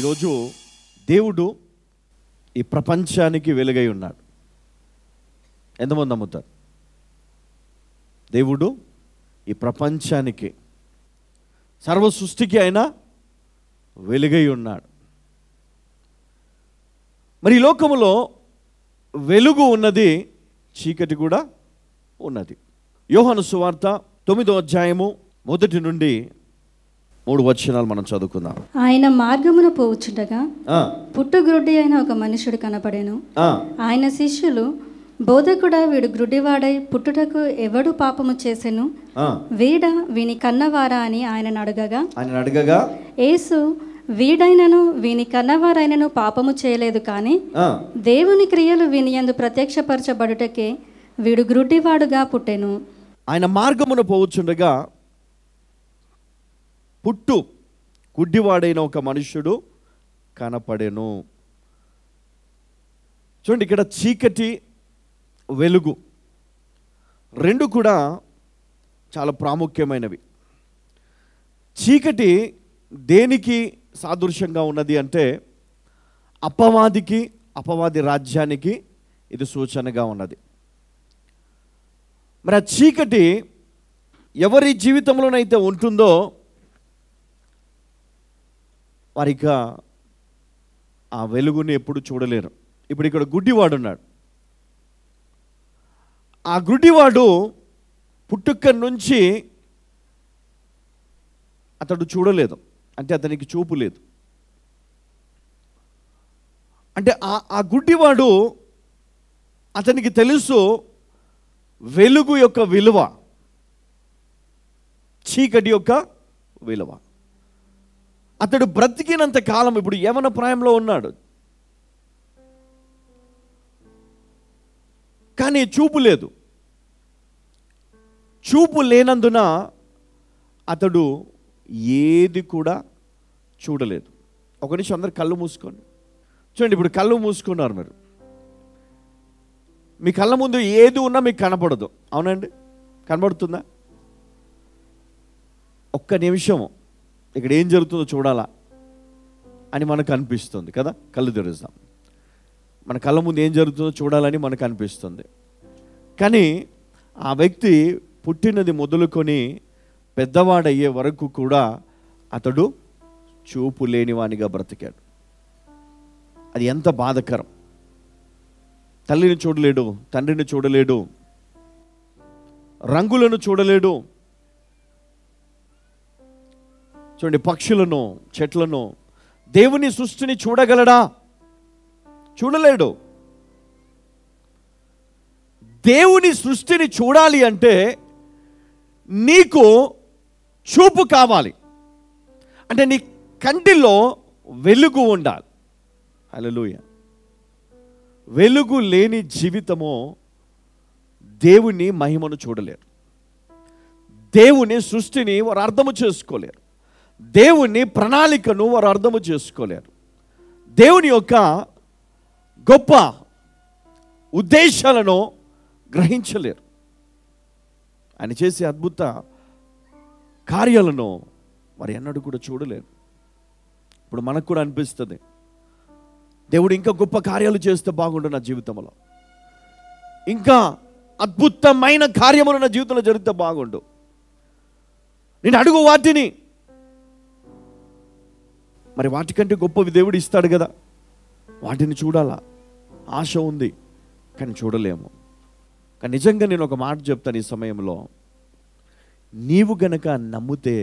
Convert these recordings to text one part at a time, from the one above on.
ఈరోజు దేవుడు ఈ ప్రపంచానికి వెలుగై ఉన్నాడు ఎంతమంది నమ్ముతారు దేవుడు ఈ ప్రపంచానికి సర్వ సృష్టికి ఆయన వెలుగై ఉన్నాడు మరి ఈ లోకములో వెలుగు ఉన్నది చీకటి కూడా ఉన్నది యోహాను సువార్త తొమ్మిదో అధ్యాయము మొదటి నుండి మూడు వచనాలు మనం చదువుకుందాం ఆయన మార్గమున పోవుచుండగా ఆ, పుట్టుగ్రుడ్డి అయిన ఒక మనుషుడు కనపడెను ఆ, ఆయన శిష్యులు బోధకుడా వీడు గ్రుడ్డివాడై పుట్టుటకు ఎవడు పాపము చేసెను ఆ. వీడ వీని కన్నవారా అని ఆయన అడగగా ఆయన అడగగా యేసు వీడైనను వీని కన్నవారైనను పాపము చేయలేదు కానీ ఆ, దేవుని క్రియలు వీని యందు ప్రత్యక్షపరచబడుటకే వీడు గ్రుడ్డివాడుగా పుట్టెను ఆయన మార్గమున పోవచ్చుండగా పుట్టు గుడ్డివాడైన ఒక మనుష్యుడు కనపడెను చూడండి ఇక్కడ చీకటి వెలుగు రెండు కూడా చాలా ప్రాముఖ్యమైనవి చీకటి దేనికి సాదృశ్యంగా ఉన్నది అంటే అపవాదికి అపవాది రాజ్యానికి ఇది సూచనగా ఉన్నది మరి ఆ చీకటి ఎవరి జీవితంలోనైతే ఉంటుందో వారిక ఆ వెలుగుని ఎప్పుడు చూడలేరు ఇప్పుడు ఇక్కడ గుడ్డివాడు ఉన్నాడు ఆ గుడ్డివాడు పుట్టుక నుంచి అతడు చూడలేదు అంటే అతనికి చూపు లేదు అంటే ఆ ఆ గుడ్డివాడు అతనికి తెలుసు వెలుగు యొక్క విలువ చీకటి యొక్క విలువ అతడు బ్రతికినంత కాలం ఇప్పుడు యవన ప్రాయంలో ఉన్నాడు కానీ చూపు లేదు చూపు లేనందున అతడు ఏది కూడా చూడలేదు ఒక నిమిషం అందరు కళ్ళు మూసుకోండి చూడండి ఇప్పుడు కళ్ళు మూసుకున్నారు మీరు మీ కళ్ళ ముందు ఏది ఉన్నా మీకు కనపడదు అవునండి కనబడుతుందా ఒక్క నిమిషం ఇక్కడ ఏం జరుగుతుందో చూడాలా అని మనకు అనిపిస్తుంది కదా కళ్ళు తెరుస్తాం మన కళ్ళ ముందు ఏం జరుగుతుందో చూడాలని మనకు అనిపిస్తుంది కానీ ఆ వ్యక్తి పుట్టినది మొదలుకొని పెద్దవాడయ్యే వరకు కూడా అతడు చూపు లేనివానిగా బ్రతికాడు అది ఎంత బాధకరం తల్లిని చూడలేడు తండ్రిని చూడలేడు రంగులను చూడలేడు చూడండి పక్షులను చెట్లను దేవుని సృష్టిని చూడగలడా చూడలేడు దేవుని సృష్టిని చూడాలి అంటే నీకు చూపు కావాలి అంటే నీ కంటిలో వెలుగు ఉండాలి హల్లెలూయా వెలుగు లేని జీవితము దేవుని మహిమను చూడలేరు దేవుని సృష్టిని వారు అర్థము చేసుకోలేరు దేవుని ప్రణాళికను వారు అర్థము చేసుకోలేరు దేవుని యొక్క గొప్ప ఉద్దేశాలను గ్రహించలేరు ఆయన చేసే అద్భుత కార్యాలను మరి ఎన్నడూ కూడా చూడలేరు ఇప్పుడు మనకు కూడా అనిపిస్తుంది దేవుడు ఇంకా గొప్ప కార్యాలు చేస్తే బాగుండు నా జీవితంలో ఇంకా అద్భుతమైన కార్యములు నా జీవితంలో జరిగితే బాగుండు నేను అడుగు వాటిని మరి వాటికంటే గొప్పవి దేవుడు ఇస్తాడు కదా వాటిని చూడాలా ఆశ ఉంది కానీ చూడలేము కానీ నిజంగా నేను ఒక మాట చెప్తాను ఈ సమయంలో నీవు గనక నమ్మితే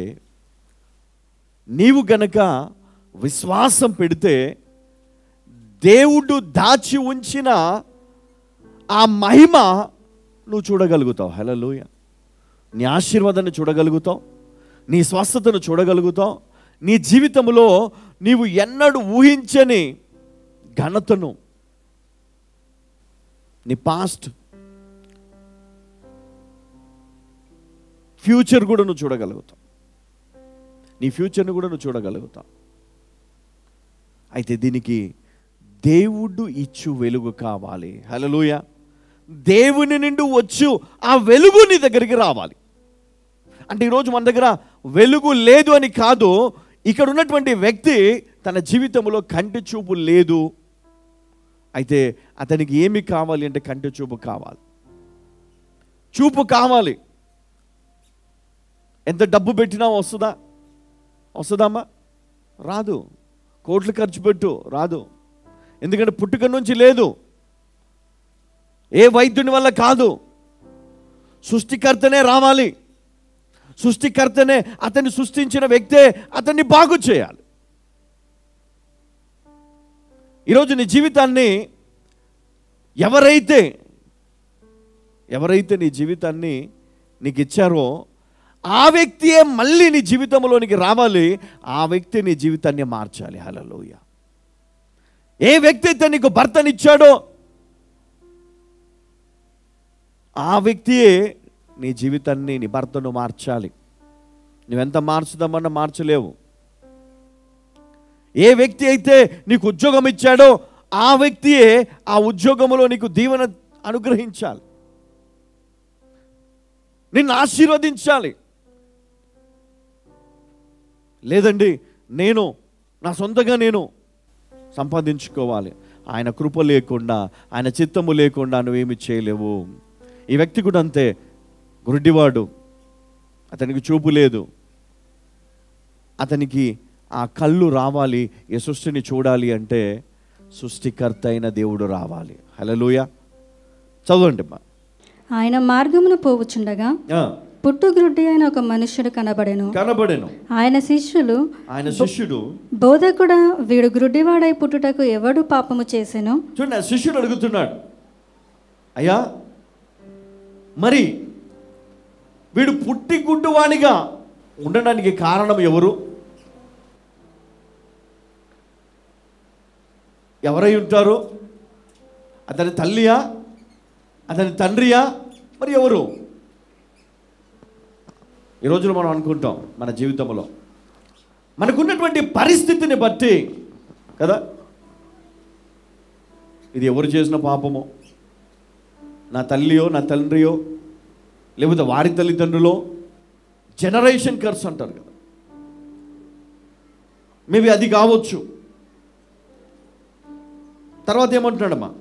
నీవు గనక విశ్వాసం పెడితే దేవుడు దాచి ఉంచిన ఆ మహిమ నువ్వు చూడగలుగుతావు హలోయ నీ ఆశీర్వాదాన్ని చూడగలుగుతావు నీ స్వస్థతను చూడగలుగుతావు నీ జీవితంలో నీవు ఎన్నడూ ఊహించని ఘనతను నీ పాస్ట్ ఫ్యూచర్ కూడా నువ్వు చూడగలుగుతావు నీ ఫ్యూచర్ని కూడా నువ్వు చూడగలుగుతావు అయితే దీనికి దేవుడు ఇచ్చు వెలుగు కావాలి హలలుయ దేవుని నుండి వచ్చు ఆ వెలుగు నీ దగ్గరికి రావాలి అంటే ఈరోజు మన దగ్గర వెలుగు లేదు అని కాదు ఇక్కడ ఉన్నటువంటి వ్యక్తి తన జీవితంలో కంటి చూపు లేదు అయితే అతనికి ఏమి కావాలి అంటే కంటి చూపు కావాలి చూపు కావాలి ఎంత డబ్బు పెట్టినా వస్తుందా వస్తుందమ్మా రాదు కోట్లు ఖర్చు పెట్టు రాదు ఎందుకంటే పుట్టుక నుంచి లేదు ఏ వైద్యుని వల్ల కాదు సృష్టికర్తనే రావాలి సృష్టికర్తనే అతన్ని సృష్టించిన వ్యక్తే అతన్ని బాగు చేయాలి ఈరోజు నీ జీవితాన్ని ఎవరైతే ఎవరైతే నీ జీవితాన్ని నీకు ఇచ్చారో ఆ వ్యక్తియే మళ్ళీ నీ జీవితంలోనికి రావాలి ఆ వ్యక్తి నీ జీవితాన్ని మార్చాలి హలలోయ ఏ వ్యక్తి అయితే నీకు భర్తనిచ్చాడో ఆ వ్యక్తియే నీ జీవితాన్ని నీ భర్తను మార్చాలి నువ్వెంత మార్చుదామన్నా మార్చలేవు ఏ వ్యక్తి అయితే నీకు ఉద్యోగం ఇచ్చాడో ఆ వ్యక్తియే ఆ ఉద్యోగంలో నీకు దీవెన అనుగ్రహించాలి నిన్ను ఆశీర్వదించాలి లేదండి నేను నా సొంతంగా నేను సంపాదించుకోవాలి ఆయన కృప లేకుండా ఆయన చిత్తము లేకుండా నువ్వేమి చేయలేవు ఈ వ్యక్తి కూడా అంతే గురుడివాడు అతనికి చూపు లేదు అతనికి ఆ కళ్ళు రావాలి ఈ సృష్టిని చూడాలి అంటే సృష్టికర్త అయిన దేవుడు రావాలి హలలుయ చదవండి అమ్మా ఆయన మార్గమును పోవుచుండగా ఆ, పుట్టుగ్రుడ్డి అయిన ఒక మనుష్యుడు కనబడెను కనబడెను ఆయన శిష్యులు ఆయన శిష్యుడు బోధకుడా వీడు గ్రుడ్డివాడై పుట్టుటకు ఎవడు పాపము చేసెను చూడండి ఆ శిష్యుడు అడుగుతున్నాడు అయ్యా మరి వీడు పుట్టి గుడ్డువానిగా ఉండడానికి కారణం ఎవరు ఎవరై ఉంటారు అతని తల్లియా అతని తండ్రియా మరి ఎవరు ఈ రోజున మనం అనుకుంటాం మన జీవితంలో మనకున్నటువంటి పరిస్థితిని బట్టి కదా ఇది ఎవరు చేసిన పాపమో నా తల్లియో నా తండ్రియో లేకపోతే వారి తల్లిదండ్రులో జనరేషన్ కర్స్ అంటారు కదా మేబీ అది కావచ్చు తర్వాత ఏమంటున్నాడమ్మా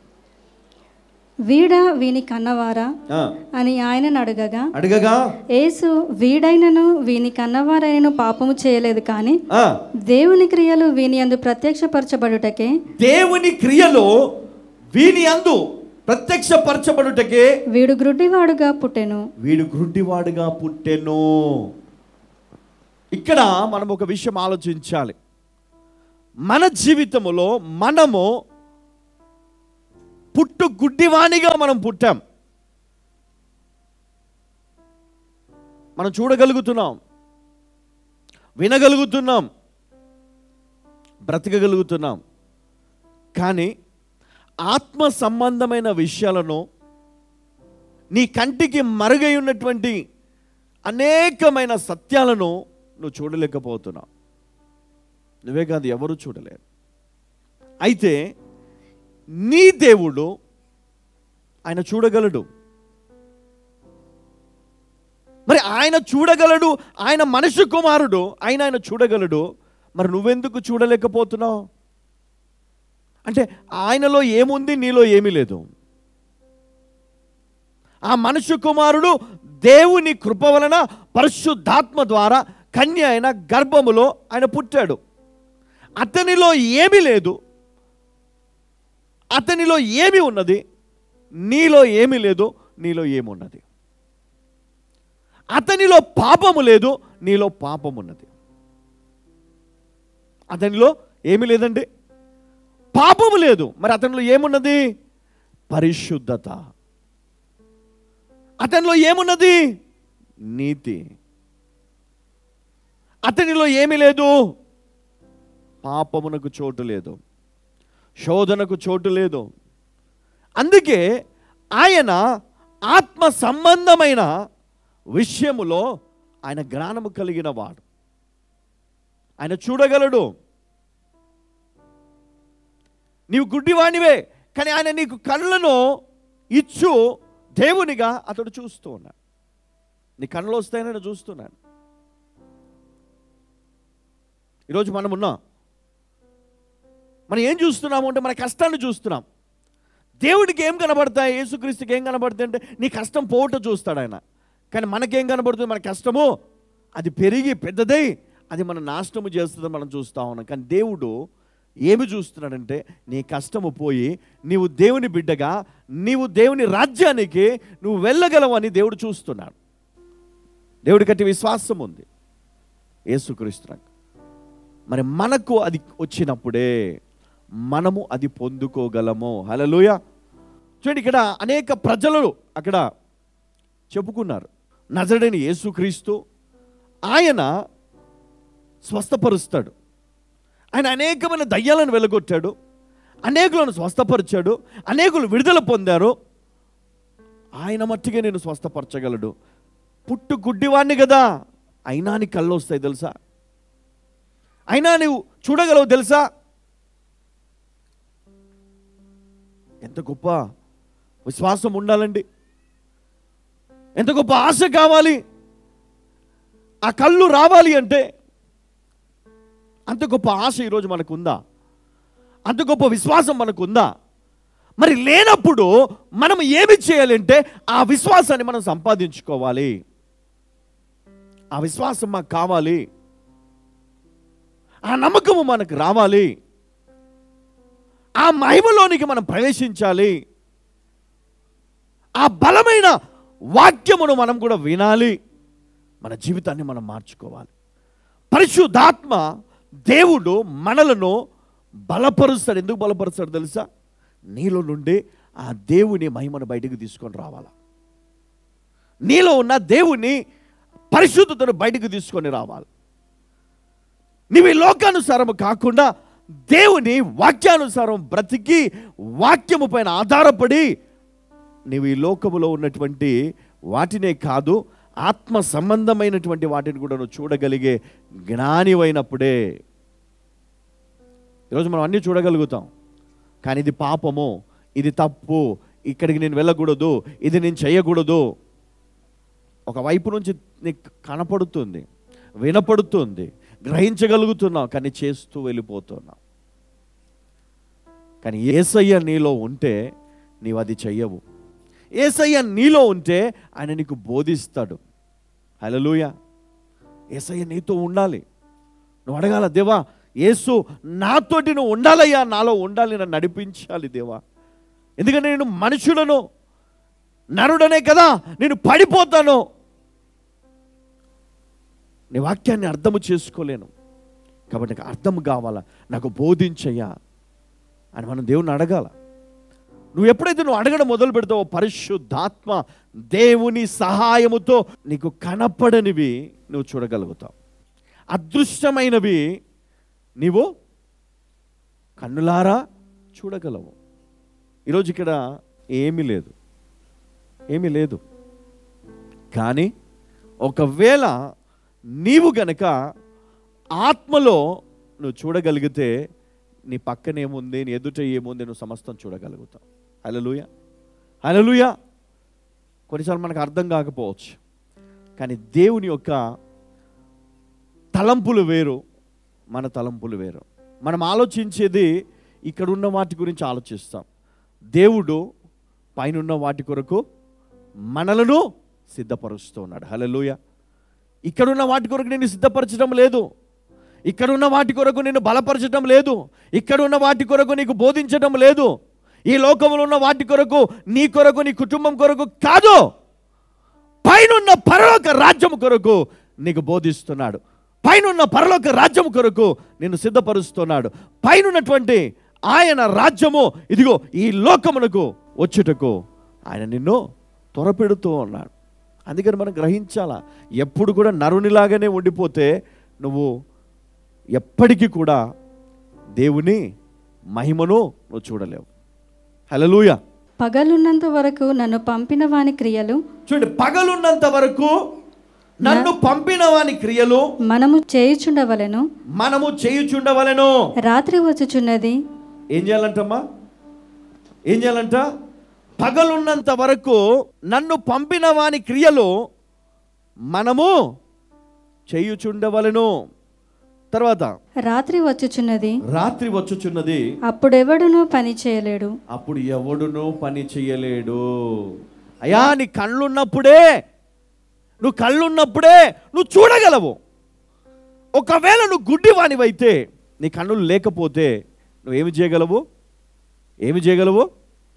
వీడా వీని కన్నవారా ఆ, అని ఆయనను అడగగా అడగగా యేసు వీడైనను వీని కన్నవారైనను పాపము చేయలేదు కానీ ఆ, దేవుని క్రియలు వీని అందు ప్రత్యక్షపరచబడుటకే దేవుని క్రియలో వీని అందు ప్రత్యక్షపరచబడుటకే వీడు గ్రుడ్డివాడుగా పుట్టెను వీడు గ్రుడ్డివాడుగా పుట్టెను ఇక్కడ మనం ఒక విషయం ఆలోచించాలి మన జీవితంలో మనము పుట్టు గుడ్డివాణిగా మనం పుట్టాం మనం చూడగలుగుతున్నాం వినగలుగుతున్నాం బ్రతకగలుగుతున్నాం కానీ ఆత్మ సంబంధమైన విషయాలను నీ కంటికి మరుగై ఉన్నటువంటి అనేకమైన సత్యాలను నువ్వు చూడలేకపోతున్నావు నువ్వే కాదు ఎవరు చూడలేరు అయితే నీ దేవుడు ఆయన చూడగలడు మరి ఆయన చూడగలడు ఆయన మనిషి కుమారుడు ఆయన ఆయన చూడగలడు మరి నువ్వెందుకు చూడలేకపోతున్నావు అంటే ఆయనలో ఏముంది నీలో ఏమీ లేదు ఆ మనుష్య కుమారుడు దేవుని కృప వలన పరిశుద్ధాత్మ ద్వారా కన్య అయిన గర్భములో ఆయన పుట్టాడు అతనిలో ఏమీ లేదు అతనిలో ఏమి ఉన్నది నీలో ఏమీ లేదు నీలో ఏమున్నది అతనిలో పాపము లేదు నీలో పాపం ఉన్నది అతనిలో ఏమీ లేదండి పాపము లేదు మరి అతనిలో ఏమున్నది పరిశుద్ధత అతనిలో ఏమున్నది నీతి అతనిలో ఏమీ లేదు పాపమునకు చోటు లేదు శోధనకు చోటు లేదు అందుకే ఆయన ఆత్మ సంబంధమైన విషయములో ఆయన జ్ఞానము కలిగిన వాడు ఆయన చూడగలడు నీవు గుడ్డివాణివే కానీ ఆయన నీకు కళ్ళను ఇచ్చు దేవునిగా అతడు చూస్తూ ఉన్నాడు నీ కళ్ళు వస్తాయని నేను చూస్తున్నాను ఈరోజు మనం ఉన్నాం మనం ఏం చూస్తున్నాము అంటే మన కష్టాన్ని చూస్తున్నాం దేవుడికి ఏం కనబడతాయి యేసుక్రీస్తుకి ఏం కనబడుతుంది అంటే నీ కష్టం పోవటం చూస్తాడు ఆయన కానీ మనకేం కనబడుతుంది మన కష్టము అది పెరిగి పెద్దదై అది మన నాశనము చేస్తుందని మనం చూస్తా ఉన్నాం కానీ దేవుడు ఏమి చూస్తున్నాడంటే నీ కష్టము పోయి నీవు దేవుని బిడ్డగా నీవు దేవుని రాజ్యానికి నువ్వు వెళ్ళగలవని దేవుడు చూస్తున్నాడు దేవుడి కట్టి విశ్వాసం ఉంది యేసుక్రీస్తునాకు మరి మనకు అది వచ్చినప్పుడే మనము అది పొందుకోగలము హలలుయ చూడండి ఇక్కడ అనేక ప్రజలు అక్కడ చెప్పుకున్నారు నజడని యేసుక్రీస్తు ఆయన స్వస్థపరుస్తాడు ఆయన అనేకమైన దయ్యాలను వెలగొట్టాడు అనేకులను స్వస్థపరిచాడు అనేకులు విడుదల పొందారు ఆయన మట్టిగా నేను స్వస్థపరచగలడు పుట్టు గుడ్డివాణ్ణి కదా అయినా నీ కళ్ళు వస్తాయి తెలుసా అయినా నువ్వు చూడగలవు తెలుసా ఎంత గొప్ప విశ్వాసం ఉండాలండి ఎంత గొప్ప ఆశ కావాలి ఆ కళ్ళు రావాలి అంటే అంత గొప్ప ఆశ ఈరోజు మనకు ఉందా అంత గొప్ప విశ్వాసం మనకు ఉందా మరి లేనప్పుడు మనం ఏమి చేయాలంటే ఆ విశ్వాసాన్ని మనం సంపాదించుకోవాలి ఆ విశ్వాసం మాకు కావాలి ఆ నమ్మకము మనకు రావాలి ఆ మహిమలోనికి మనం ప్రవేశించాలి ఆ బలమైన వాక్యమును మనం కూడా వినాలి మన జీవితాన్ని మనం మార్చుకోవాలి పరిశుద్ధాత్మ దేవుడు మనలను బలపరుస్తాడు ఎందుకు బలపరుస్తాడు తెలుసా నీలో నుండి ఆ దేవుని మహిమను బయటకు తీసుకొని రావాలా నీలో ఉన్న దేవుని పరిశుద్ధతను బయటకు తీసుకొని రావాలి నీవు ఈ లోకానుసారం కాకుండా దేవుని వాక్యానుసారం బ్రతికి వాక్యము పైన ఆధారపడి నీవు ఈ లోకములో ఉన్నటువంటి వాటినే కాదు ఆత్మ సంబంధమైనటువంటి వాటిని కూడా నువ్వు చూడగలిగే జ్ఞానివైనప్పుడే ఈరోజు మనం అన్నీ చూడగలుగుతాం కానీ ఇది పాపము ఇది తప్పు ఇక్కడికి నేను వెళ్ళకూడదు ఇది నేను చేయకూడదు ఒక వైపు నుంచి నీకు కనపడుతుంది వినపడుతుంది గ్రహించగలుగుతున్నావు కానీ చేస్తూ వెళ్ళిపోతున్నావు కానీ ఏసయ్య నీలో ఉంటే నీవు అది చెయ్యవు ఏసయ్య నీలో ఉంటే ఆయన నీకు బోధిస్తాడు హలలుయ ఏసయ్య నీతో ఉండాలి నువ్వు అడగాల దేవా యేసు నాతోటి నువ్వు ఉండాలయ్యా నాలో ఉండాలి నన్ను నడిపించాలి దేవా ఎందుకంటే నేను మనుషులను నరుడనే కదా నేను పడిపోతాను నీ వాక్యాన్ని అర్థము చేసుకోలేను కాబట్టి నాకు అర్థం కావాలా నాకు బోధించయ్యా అని మనం దేవుని అడగాల నువ్వు ఎప్పుడైతే నువ్వు అడగడం మొదలు పెడతావో పరిశుద్ధాత్మ దేవుని సహాయముతో నీకు కనపడనివి నువ్వు చూడగలుగుతావు అదృశ్యమైనవి నీవు కన్నులారా చూడగలవు ఈరోజు ఇక్కడ ఏమీ లేదు ఏమీ లేదు కానీ ఒకవేళ నీవు గనక ఆత్మలో నువ్వు చూడగలిగితే నీ పక్కన ఏముంది నీ ఎదుట ఏముంది నువ్వు సమస్తం చూడగలుగుతావు హలలుయ హలలుయ కొన్నిసార్లు మనకు అర్థం కాకపోవచ్చు కానీ దేవుని యొక్క తలంపులు వేరు మన తలంపులు వేరు మనం ఆలోచించేది ఇక్కడ ఉన్న వాటి గురించి ఆలోచిస్తాం దేవుడు పైనున్న వాటి కొరకు మనలను సిద్ధపరుస్తూ ఉన్నాడు హలలుయ ఇక్కడున్న వాటి కొరకు నేను సిద్ధపరచడం లేదు ఇక్కడున్న వాటి కొరకు నేను బలపరచడం లేదు ఇక్కడున్న వాటి కొరకు నీకు బోధించడం లేదు ఈ లోకంలో ఉన్న వాటి కొరకు నీ కొరకు నీ కుటుంబం కొరకు కాదు పైనున్న పరలోక రాజ్యం కొరకు నీకు బోధిస్తున్నాడు పైనున్న పరలోక రాజ్యం కొరకు నిన్ను సిద్ధపరుస్తున్నాడు పైనున్నటువంటి ఆయన రాజ్యము ఇదిగో ఈ లోకమునకు వచ్చుటకు ఆయన నిన్ను త్వరపెడుతూ ఉన్నాడు అందుకని మనం గ్రహించాలా ఎప్పుడు కూడా నరునిలాగానే ఉండిపోతే నువ్వు ఎప్పటికీ కూడా దేవుని మహిమను నువ్వు చూడలేవు హలలుయ పగలున్నంత వరకు నన్ను పంపిన వాని క్రియలు చూడండి పగలున్నంత వరకు నన్ను పంపిన వాని క్రియలు మనము చేయుచుండవలెను మనము చేయుచుండవలెను రాత్రి వచ్చుచున్నది ఏం చేయాలంటమ్మా ఏం చేయాలంట పగలున్నంత వరకు నన్ను పంపిన వాని క్రియలు మనము చేయుచుండవలెను తర్వాత రాత్రి వచ్చుచున్నది రాత్రి వచ్చుచున్నది అప్పుడెవడునూ పని చేయలేడు అప్పుడు ఎవడునూ పని చెయ్యలేడు అయ్యా నీ కళ్ళున్నప్పుడే నువ్వు కళ్ళున్నప్పుడే నువ్వు చూడగలవు ఒకవేళ నువ్వు గుడ్డివానివైతే నీ కన్నులు లేకపోతే నువ్వేమి చేయగలవు ఏమి చేయగలవు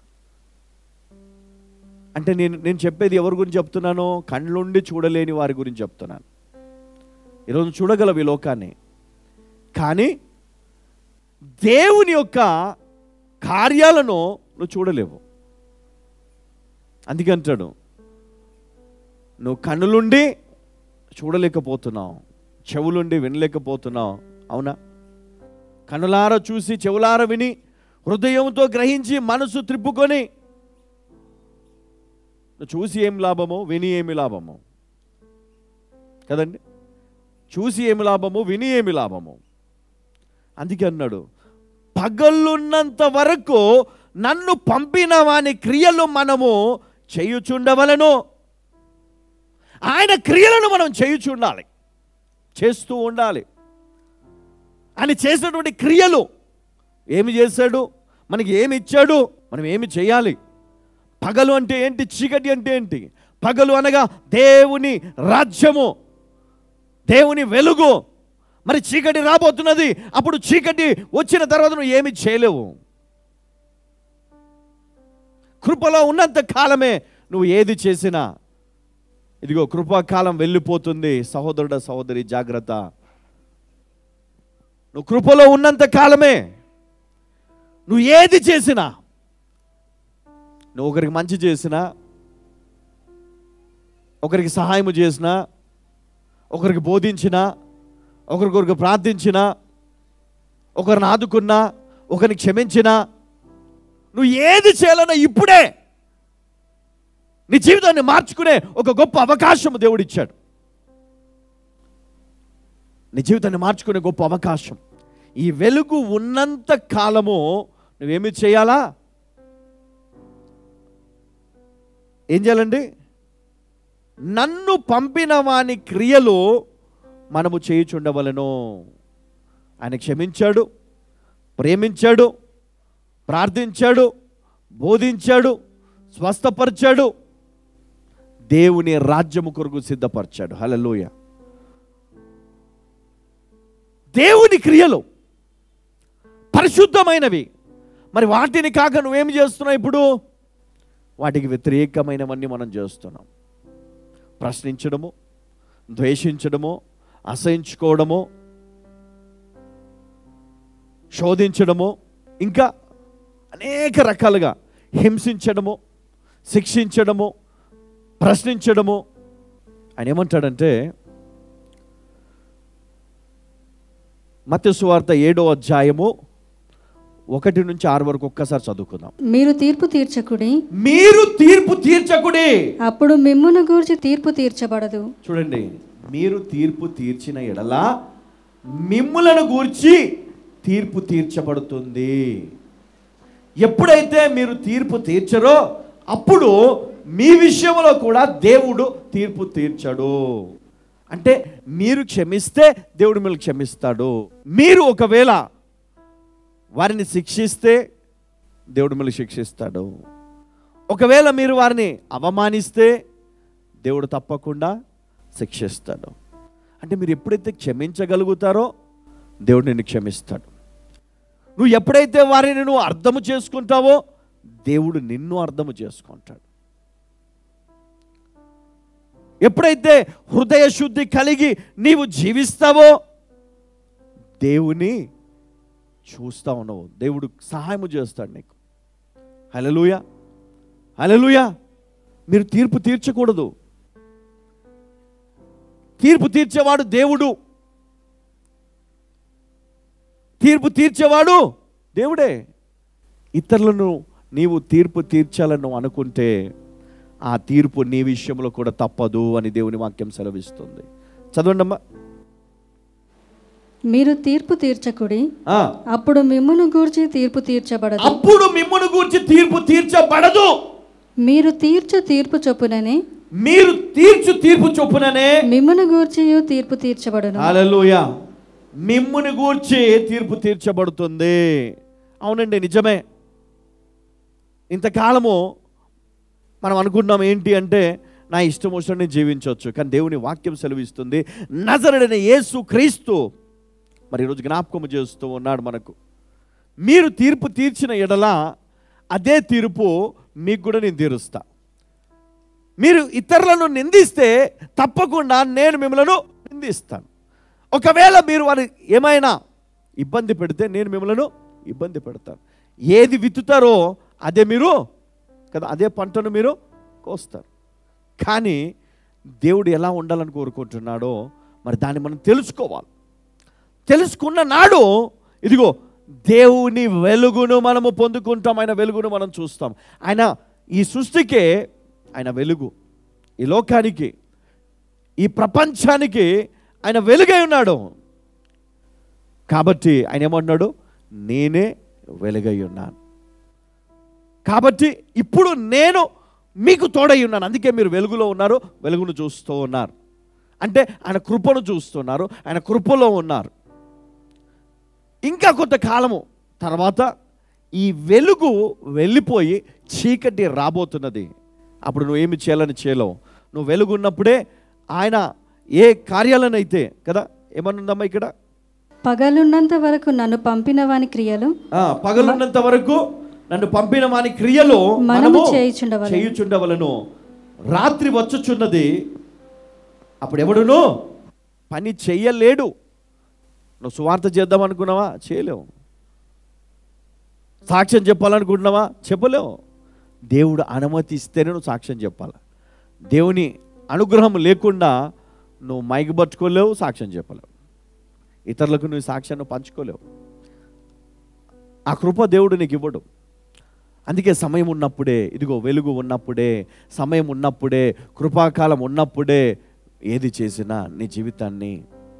అంటే నేను నేను చెప్పేది ఎవరి గురించి చెప్తున్నాను కళ్ళుండి చూడలేని వారి గురించి చెప్తున్నాను ఈరోజు చూడగలవు ఈ లోకాన్ని కానీ దేవుని యొక్క కార్యాలను నువ్వు చూడలేవు అందుకే అంటాడు నువ్వు కన్నులుండి చూడలేకపోతున్నావు చెవులుండి వినలేకపోతున్నావు అవునా కనులార చూసి చెవులార విని హృదయంతో గ్రహించి మనసు త్రిప్పుకొని నువ్వు చూసి ఏం లాభము విని ఏమి లాభము కదండి చూసి ఏమి లాభము విని ఏమి లాభము అందుకే అన్నాడు పగళ్ళున్నంత వరకు నన్ను పంపిన వాని క్రియలు మనము చేయుచుండవలను ఆయన క్రియలను మనం చేయుచుండాలి చేస్తూ ఉండాలి ఆయన చేసినటువంటి క్రియలు ఏమి చేశాడు మనకి ఏమి ఇచ్చాడు మనం ఏమి చేయాలి పగలు అంటే ఏంటి చీకటి అంటే ఏంటి పగలు అనగా దేవుని రాజ్యము దేవుని వెలుగు మరి చీకటి రాబోతున్నది అప్పుడు చీకటి వచ్చిన తర్వాత నువ్వు ఏమి చేయలేవు కృపలో ఉన్నంత కాలమే నువ్వు ఏది చేసినా ఇదిగో కృపాకాలం వెళ్ళిపోతుంది సహోదరుడ సహోదరి జాగ్రత్త నువ్వు కృపలో ఉన్నంత కాలమే నువ్వు ఏది చేసినా నువ్వు ఒకరికి మంచి చేసినా ఒకరికి సహాయం చేసినా ఒకరికి బోధించినా ఒకరికొకరికి ప్రార్థించినా ఒకరిని ఆదుకున్నా ఒకరిని క్షమించినా నువ్వు ఏది చేయాలన్నా ఇప్పుడే నీ జీవితాన్ని మార్చుకునే ఒక గొప్ప అవకాశం దేవుడిచ్చాడు నీ జీవితాన్ని మార్చుకునే గొప్ప అవకాశం ఈ వెలుగు ఉన్నంత కాలము నువ్వేమి చేయాలా ఏం చేయాలండి నన్ను పంపిన వాని క్రియలు మనము చేయుచుండవలను ఆయన క్షమించాడు ప్రేమించాడు ప్రార్థించాడు బోధించాడు స్వస్థపరిచాడు దేవుని రాజ్యము కొరకు సిద్ధపరిచాడు హలలోయ దేవుని క్రియలు పరిశుద్ధమైనవి మరి వాటిని కాక నువ్వేం చేస్తున్నావు ఇప్పుడు వాటికి వ్యతిరేకమైనవన్నీ మనం చేస్తున్నాం ప్రశ్నించడము ద్వేషించడము అసహించుకోవడము శోధించడము ఇంకా అనేక రకాలుగా హింసించడము శిక్షించడము ప్రశ్నించడము ఆయన ఏమంటాడంటే మత్స్యవార్త ఏడో అధ్యాయము ఒకటి నుంచి ఆరు వరకు ఒక్కసారి చదువుకుందాం మీరు తీర్పు తీర్చకుడి మీరు తీర్పు తీర్చకుడి అప్పుడు మిమ్మును గూర్చి తీర్పు తీర్చబడదు చూడండి మీరు తీర్పు తీర్చిన ఎడల మిమ్ములను గూర్చి తీర్పు తీర్చబడుతుంది ఎప్పుడైతే మీరు తీర్పు తీర్చరో అప్పుడు మీ విషయంలో కూడా దేవుడు తీర్పు తీర్చడు అంటే మీరు క్షమిస్తే దేవుడు మిమ్మల్ని క్షమిస్తాడు మీరు ఒకవేళ వారిని శిక్షిస్తే దేవుడు మిమ్మల్ని శిక్షిస్తాడు ఒకవేళ మీరు వారిని అవమానిస్తే దేవుడు తప్పకుండా శిక్షిస్తాడు అంటే మీరు ఎప్పుడైతే క్షమించగలుగుతారో దేవుడు నిన్ను క్షమిస్తాడు నువ్వు ఎప్పుడైతే వారిని నువ్వు అర్థము చేసుకుంటావో దేవుడు నిన్ను అర్థము చేసుకుంటాడు ఎప్పుడైతే హృదయ శుద్ధి కలిగి నీవు జీవిస్తావో దేవుని చూస్తా ఉన్నావు దేవుడు సహాయం చేస్తాడు నీకు హలలుయ హలలుయ మీరు తీర్పు తీర్చకూడదు తీర్పు తీర్చేవాడు దేవుడు తీర్పు తీర్చేవాడు దేవుడే ఇతరులను నీవు తీర్పు తీర్చాలని నువ్వు అనుకుంటే ఆ తీర్పు నీ విషయంలో కూడా తప్పదు అని దేవుని వాక్యం సెలవిస్తుంది చదవండమ్మా మీరు తీర్పు తీర్చకుడి ఆ, అప్పుడు మిమ్మును గూర్చి తీర్పు తీర్చబడదు అప్పుడు మిమ్మల్ని గురించి తీర్పు తీర్చబడదు మీరు తీర్చు తీర్పు చొప్పుననే మీరు తీర్చు తీర్పు చొప్పుననే మిమ్మును గూర్చి తీర్పు తీర్చబడును హల్లెలూయా మిమ్ముని గూర్చి తీర్పు తీర్చబడుతుంది అవునండి నిజమే ఇంతకాలము మనం అనుకున్నాం ఏంటి అంటే నా ఇష్టం వచ్చినట్టు నేను జీవించవచ్చు కానీ దేవుని వాక్యం సెలవిస్తుంది నజరడైన యేసు క్రీస్తు మరి ఈరోజు జ్ఞాపకం చేస్తూ ఉన్నాడు మనకు మీరు తీర్పు తీర్చిన ఎడల అదే తీర్పు మీకు కూడా నేను తీరుస్తా మీరు ఇతరులను నిందిస్తే తప్పకుండా నేను మిమ్మలను నిందిస్తాను ఒకవేళ మీరు వారి ఏమైనా ఇబ్బంది పెడితే నేను మిమ్మలను ఇబ్బంది పెడతాను ఏది విత్తుతారో అదే మీరు కదా అదే పంటను మీరు కోస్తారు కానీ దేవుడు ఎలా ఉండాలని కోరుకుంటున్నాడో మరి దాన్ని మనం తెలుసుకోవాలి తెలుసుకున్న నాడు ఇదిగో దేవుని వెలుగును మనము పొందుకుంటాం ఆయన వెలుగును మనం చూస్తాం ఆయన ఈ సృష్టికే ఆయన వెలుగు ఈ లోకానికి ఈ ప్రపంచానికి ఆయన వెలుగై ఉన్నాడు కాబట్టి ఆయన ఏమన్నాడు నేనే వెలుగై ఉన్నాను కాబట్టి ఇప్పుడు నేను మీకు తోడై ఉన్నాను అందుకే మీరు వెలుగులో ఉన్నారు వెలుగును చూస్తూ ఉన్నారు అంటే ఆయన కృపను చూస్తున్నారు ఆయన కృపలో ఉన్నారు ఇంకా కొంతకాలము తర్వాత ఈ వెలుగు వెళ్ళిపోయి చీకటి రాబోతున్నది అప్పుడు నువ్వు ఏమి చేయాలని చేయలేవు నువ్వు వెలుగు ఉన్నప్పుడే ఆయన ఏ కార్యాలనైతే కదా ఏమనుందమ్మా ఇక్కడ పగలున్నంత వరకు నన్ను పంపిన వాని క్రియలు ఆ, పగలున్నంత వరకు నన్ను పంపిన వాని క్రియలు మనము చేయుచుండవలెను. చేయుచుండవలను రాత్రి వచ్చుచున్నది అప్పుడు ఎవడును పని చెయ్యలేడు నువ్వు సువార్త చేద్దాం అనుకున్నావా చేయలేవు సాక్ష్యం చెప్పాలనుకుంటున్నావా చెప్పలేవు దేవుడు అనుమతి ఇస్తేనే నువ్వు సాక్ష్యం చెప్పాలి దేవుని అనుగ్రహం లేకుండా నువ్వు మైకి పట్టుకోలేవు సాక్ష్యం చెప్పలేవు ఇతరులకు నువ్వు సాక్ష్యాన్ని పంచుకోలేవు ఆ కృప దేవుడు నీకు ఇవ్వడు అందుకే సమయం ఉన్నప్పుడే ఇదిగో వెలుగు ఉన్నప్పుడే సమయం ఉన్నప్పుడే కృపాకాలం ఉన్నప్పుడే ఏది చేసినా నీ జీవితాన్ని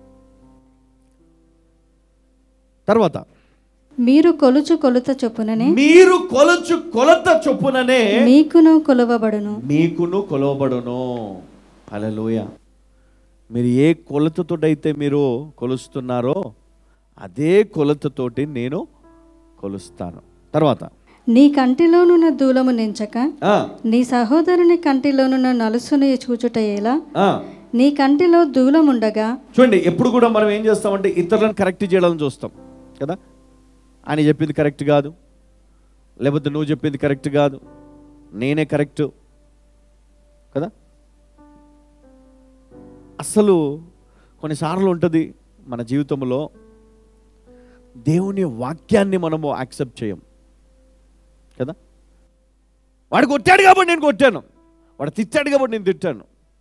తర్వాత మీరు కొలుచు కొలుత చొప్పుననే మీరు కొలచు కొలత చొప్పుననే మీకును కొలవబడును మీకును కొలవబడును అలలోయ మీరు ఏ కొలతతోటైతే మీరు కొలుస్తున్నారో అదే కొలతతోటి నేను కొలుస్తాను తర్వాత నీ కంటిలోనున్న దూలము నెంచక ఆ, నీ సహోదరుని కంటిలోనున్న నలుసును చూచుట ఎలా ఆ. నీ కంటిలో దూలముండగా చూడండి ఎప్పుడు కూడా మనం ఏం చేస్తామంటే ఇతరులను కరెక్ట్ చేయడానికి చూస్తాం కదా ఆయన చెప్పింది కరెక్ట్ కాదు లేకపోతే నువ్వు చెప్పింది కరెక్ట్ కాదు నేనే కరెక్ట్ కదా అసలు కొన్నిసార్లు ఉంటుంది మన జీవితంలో దేవుని వాక్యాన్ని మనము యాక్సెప్ట్ చేయం కదా వాడు కొట్టాడు కాబట్టి నేను కొట్టాను వాడు తిట్టాడు కాబట్టి నేను తిట్టాను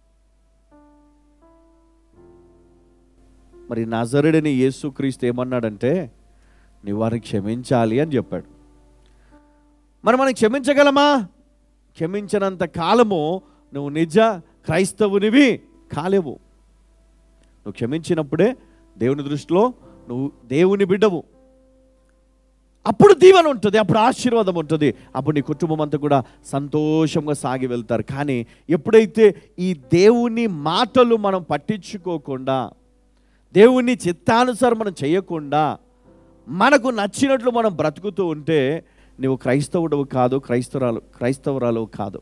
మరి నజరుడని యేసుక్రీస్తు ఏమన్నాడంటే నీ వారిని క్షమించాలి అని చెప్పాడు మరి మనం క్షమించగలమా క్షమించినంత కాలము నువ్వు నిజ క్రైస్తవునివి కాలేవు నువ్వు క్షమించినప్పుడే దేవుని దృష్టిలో నువ్వు దేవుని బిడ్డవు అప్పుడు దీవెన ఉంటుంది అప్పుడు ఆశీర్వాదం ఉంటుంది అప్పుడు నీ కుటుంబం అంతా కూడా సంతోషంగా సాగి వెళ్తారు కానీ ఎప్పుడైతే ఈ దేవుని మాటలు మనం పట్టించుకోకుండా దేవుని చిత్తానుసారం మనం చేయకుండా మనకు నచ్చినట్లు మనం బ్రతుకుతూ ఉంటే నువ్వు క్రైస్తవుడవు కాదు క్రైస్తవురాలు క్రైస్తవురాలు కాదు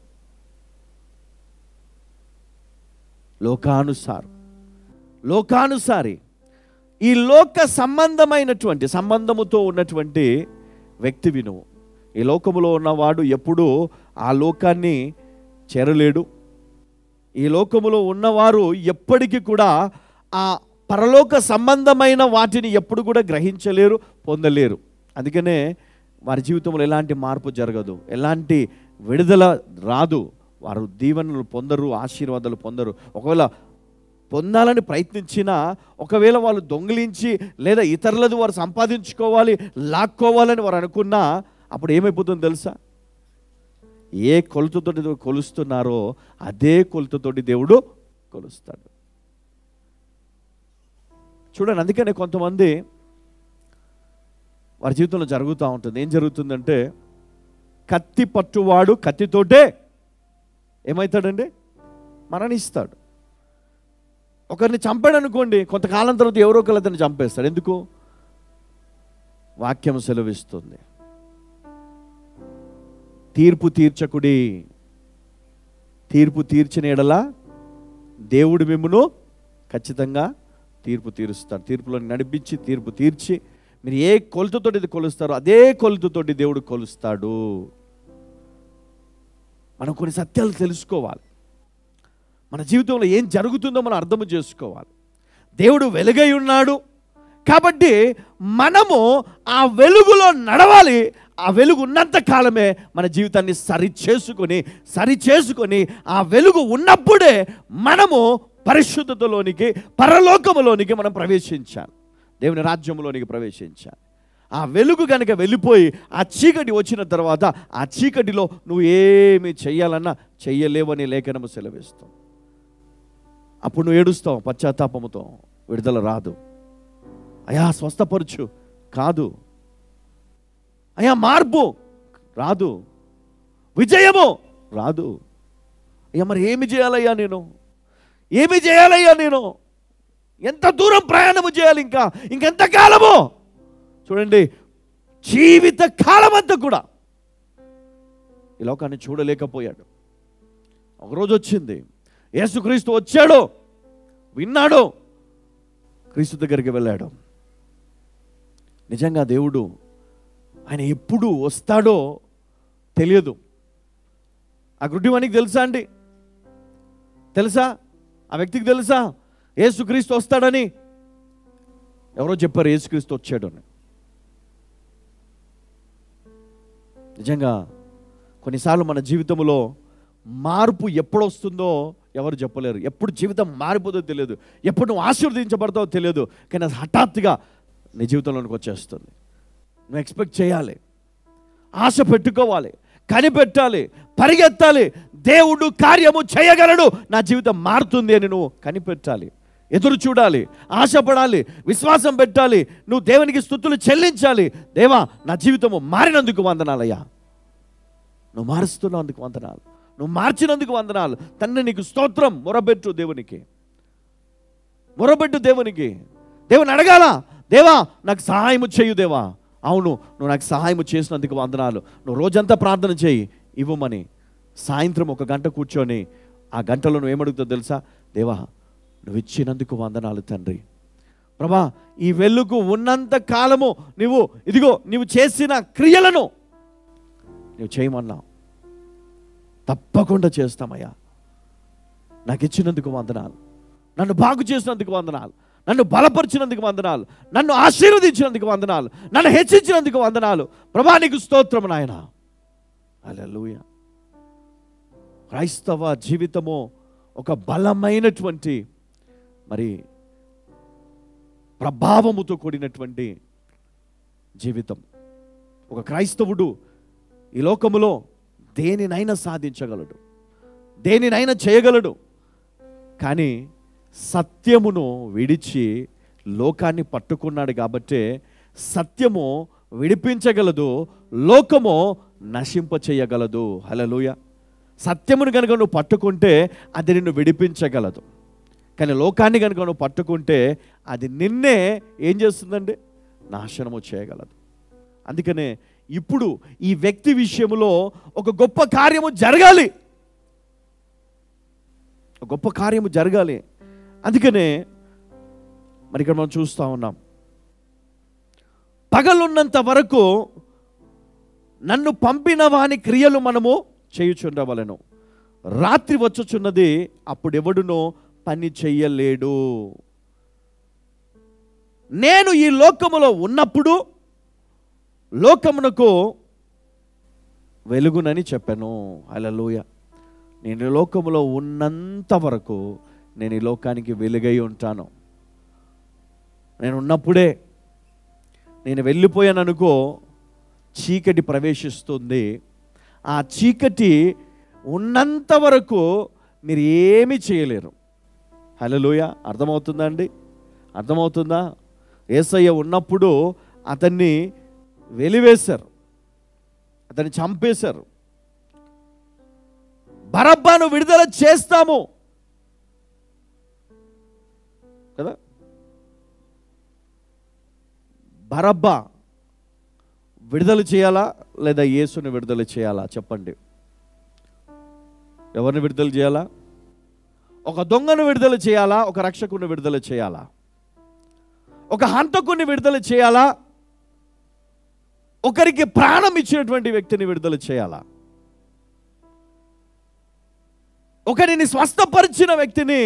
లోకానుసారం లోకానుసారి ఈ లోక సంబంధమైనటువంటి సంబంధముతో ఉన్నటువంటి వ్యక్తివి నువ్వు ఈ లోకములో ఉన్నవాడు ఎప్పుడూ ఆ లోకాన్ని చేరలేడు ఈ లోకములో ఉన్నవారు ఎప్పటికీ కూడా ఆ పరలోక సంబంధమైన వాటిని ఎప్పుడు కూడా గ్రహించలేరు పొందలేరు అందుకనే వారి జీవితంలో ఎలాంటి మార్పు జరగదు ఎలాంటి విడుదల రాదు వారు దీవెనలు పొందరు ఆశీర్వాదాలు పొందరు ఒకవేళ పొందాలని ప్రయత్నించినా ఒకవేళ వాళ్ళు దొంగిలించి లేదా ఇతరులది వారు సంపాదించుకోవాలి లాక్కోవాలని వారు అనుకున్నా అప్పుడు ఏమైపోతుందో తెలుసా ఏ కొలతతోటి కొలుస్తున్నారో అదే కొలతతోటి దేవుడు కొలుస్తాడు చూడండి అందుకనే కొంతమంది వారి జీవితంలో జరుగుతూ ఉంటుంది ఏం జరుగుతుందంటే కత్తి పట్టువాడు కత్తితోటే ఏమవుతాడండి మరణిస్తాడు ఒకరిని చంపాడు అనుకోండి కొంతకాలం తర్వాత ఎవరో ఒకరు అతన్ని చంపేస్తాడు ఎందుకు వాక్యం సెలవిస్తుంది తీర్పు తీర్చకుడి తీర్పు తీర్చిన ఎడల దేవుడు మిమ్మును ఖచ్చితంగా తీర్పు తీరుస్తాడు తీర్పులో నడిపించి తీర్పు తీర్చి మీరు ఏ కొలుతుతోటి ఇది కొలుస్తారో అదే కొలుతుతోటి దేవుడు కొలుస్తాడు మనం కొన్ని సత్యాలు తెలుసుకోవాలి మన జీవితంలో ఏం జరుగుతుందో మనం అర్థం చేసుకోవాలి దేవుడు వెలుగై ఉన్నాడు కాబట్టి మనము ఆ వెలుగులో నడవాలి ఆ వెలుగు ఉన్నంత కాలమే మన జీవితాన్ని సరి చేసుకొని సరి చేసుకొని ఆ వెలుగు ఉన్నప్పుడే మనము పరిశుద్ధతలోనికి పరలోకములోనికి మనం ప్రవేశించాలి దేవుని రాజ్యంలోనికి ప్రవేశించాలి ఆ వెలుగు కనుక వెళ్ళిపోయి ఆ చీకటి వచ్చిన తర్వాత ఆ చీకటిలో నువ్వు ఏమి చెయ్యాలన్నా చెయ్యలేవని లేఖనము సెలవిస్తాం అప్పుడు నువ్వు ఏడుస్తావు పశ్చాత్తాపముతో విడుదల రాదు అయా స్వస్థపరచు కాదు అయా మార్పు రాదు విజయము రాదు అయ్యా మరి ఏమి చేయాలయ్యా నేను ఏమి చేయాలయ్యా నేను ఎంత దూరం ప్రయాణము చేయాలి ఇంకా ఇంకెంత కాలము చూడండి జీవిత కాలం అంతా కూడా ఈ లోకాన్ని చూడలేకపోయాడు ఒకరోజు వచ్చింది యేసుక్రీస్తు వచ్చాడు విన్నాడు క్రీస్తు దగ్గరికి వెళ్ళాడు నిజంగా దేవుడు ఆయన ఎప్పుడు వస్తాడో తెలియదు ఆ గుడ్డివానికి తెలుసా అండి తెలుసా ఆ వ్యక్తికి తెలుసా యేసుక్రీస్తు వస్తాడని ఎవరో చెప్పారు యేసుక్రీస్తు వచ్చాడు అని నిజంగా కొన్నిసార్లు మన జీవితంలో మార్పు ఎప్పుడు వస్తుందో ఎవరు చెప్పలేరు ఎప్పుడు జీవితం మారిపోదో తెలియదు ఎప్పుడు నువ్వు ఆశీర్వదించబడతావో తెలియదు కానీ అది హఠాత్తుగా నీ జీవితంలోనికి వచ్చేస్తుంది నువ్వు ఎక్స్పెక్ట్ చేయాలి ఆశ పెట్టుకోవాలి కనిపెట్టాలి పరిగెత్తాలి దేవుడు కార్యము చేయగలడు నా జీవితం మారుతుంది అని నువ్వు కనిపెట్టాలి ఎదురు చూడాలి ఆశపడాలి విశ్వాసం పెట్టాలి నువ్వు దేవునికి స్థుతులు చెల్లించాలి దేవా నా జీవితము మారినందుకు వందనాలయ్యా నువ్వు మారుస్తున్నందుకు వందనాలు నువ్వు మార్చినందుకు వందనాలు తండ్రి నీకు స్తోత్రం మొరబెట్టు దేవునికి మొరబెట్టు దేవునికి దేవుని అడగాల దేవా నాకు సహాయము చేయు దేవా అవును నువ్వు నాకు సహాయము చేసినందుకు వందనాలు నువ్వు రోజంతా ప్రార్థన చేయి ఇవ్వమని సాయంత్రం ఒక గంట కూర్చొని ఆ గంటలో నువ్వు ఏమడుగుతావు తెలుసా దేవా నువ్వు ఇచ్చినందుకు వందనాలు తండ్రి ప్రభా ఈ వెలుగు ఉన్నంత కాలము నువ్వు ఇదిగో నువ్వు చేసిన క్రియలను నువ్వు చేయమన్నావు తప్పకుండా చేస్తామయ్యా నాకు ఇచ్చినందుకు వందనాలు నన్ను బాగు చేసినందుకు వందనాలు నన్ను బలపరిచినందుకు వందనాలు నన్ను ఆశీర్వదించినందుకు వందనాలు నన్ను హెచ్చించినందుకు వందనాలు ప్రభా నీకు స్తోత్రం నాయన అలెలుయ క్రైస్తవ జీవితము ఒక బలమైనటువంటి మరి ప్రభావముతో కూడినటువంటి జీవితం ఒక క్రైస్తవుడు ఈ లోకములో దేనినైనా సాధించగలడు దేనినైనా చేయగలడు కానీ సత్యమును విడిచి లోకాన్ని పట్టుకున్నాడు కాబట్టే సత్యము విడిపించగలదు లోకము నశింప చేయగలదు హలలుయ సత్యమును కనుక నువ్వు పట్టుకుంటే అది నిన్ను విడిపించగలదు కానీ లోకాన్ని కనుక నువ్వు పట్టుకుంటే అది నిన్నే ఏం చేస్తుందండి నాశనము చేయగలదు అందుకనే ఇప్పుడు ఈ వ్యక్తి విషయంలో ఒక గొప్ప కార్యము జరగాలి ఒక గొప్ప కార్యము జరగాలి అందుకనే మరి ఇక్కడ మనం చూస్తూ ఉన్నాం పగలున్నంత వరకు నన్ను పంపిన వాని క్రియలు మనము చేయుచుండవలను రాత్రి వచ్చుచున్నది అప్పుడెవడునో పని చెయ్యలేడు నేను ఈ లోకములో ఉన్నప్పుడు లోకమునకు వెలుగునని చెప్పాను అలలోయ నేను ఈ లోకములో ఉన్నంత వరకు నేను ఈ లోకానికి వెలుగై ఉంటాను నేను ఉన్నప్పుడే నేను వెళ్ళిపోయాను అనుకో చీకటి ప్రవేశిస్తుంది ఆ చీకటి ఉన్నంత వరకు మీరు ఏమీ చేయలేరు హలోయ అర్థమవుతుందా అండి అర్థమవుతుందా ఏసయ్య ఉన్నప్పుడు అతన్ని వెలివేశారు అతన్ని చంపేశారు బరబ్బాను విడుదల చేస్తాము కదా బరబ్బా విడుదల చేయాలా లేదా యేసుని విడుదల చేయాలా చెప్పండి ఎవరిని విడుదల చేయాలా ఒక దొంగను విడుదల చేయాలా ఒక రక్షకుని విడుదల చేయాలా ఒక హంతకుని విడుదల చేయాలా ఒకరికి ప్రాణం ఇచ్చినటువంటి వ్యక్తిని విడుదల చేయాలా ఒకరిని స్వస్థపరిచిన వ్యక్తిని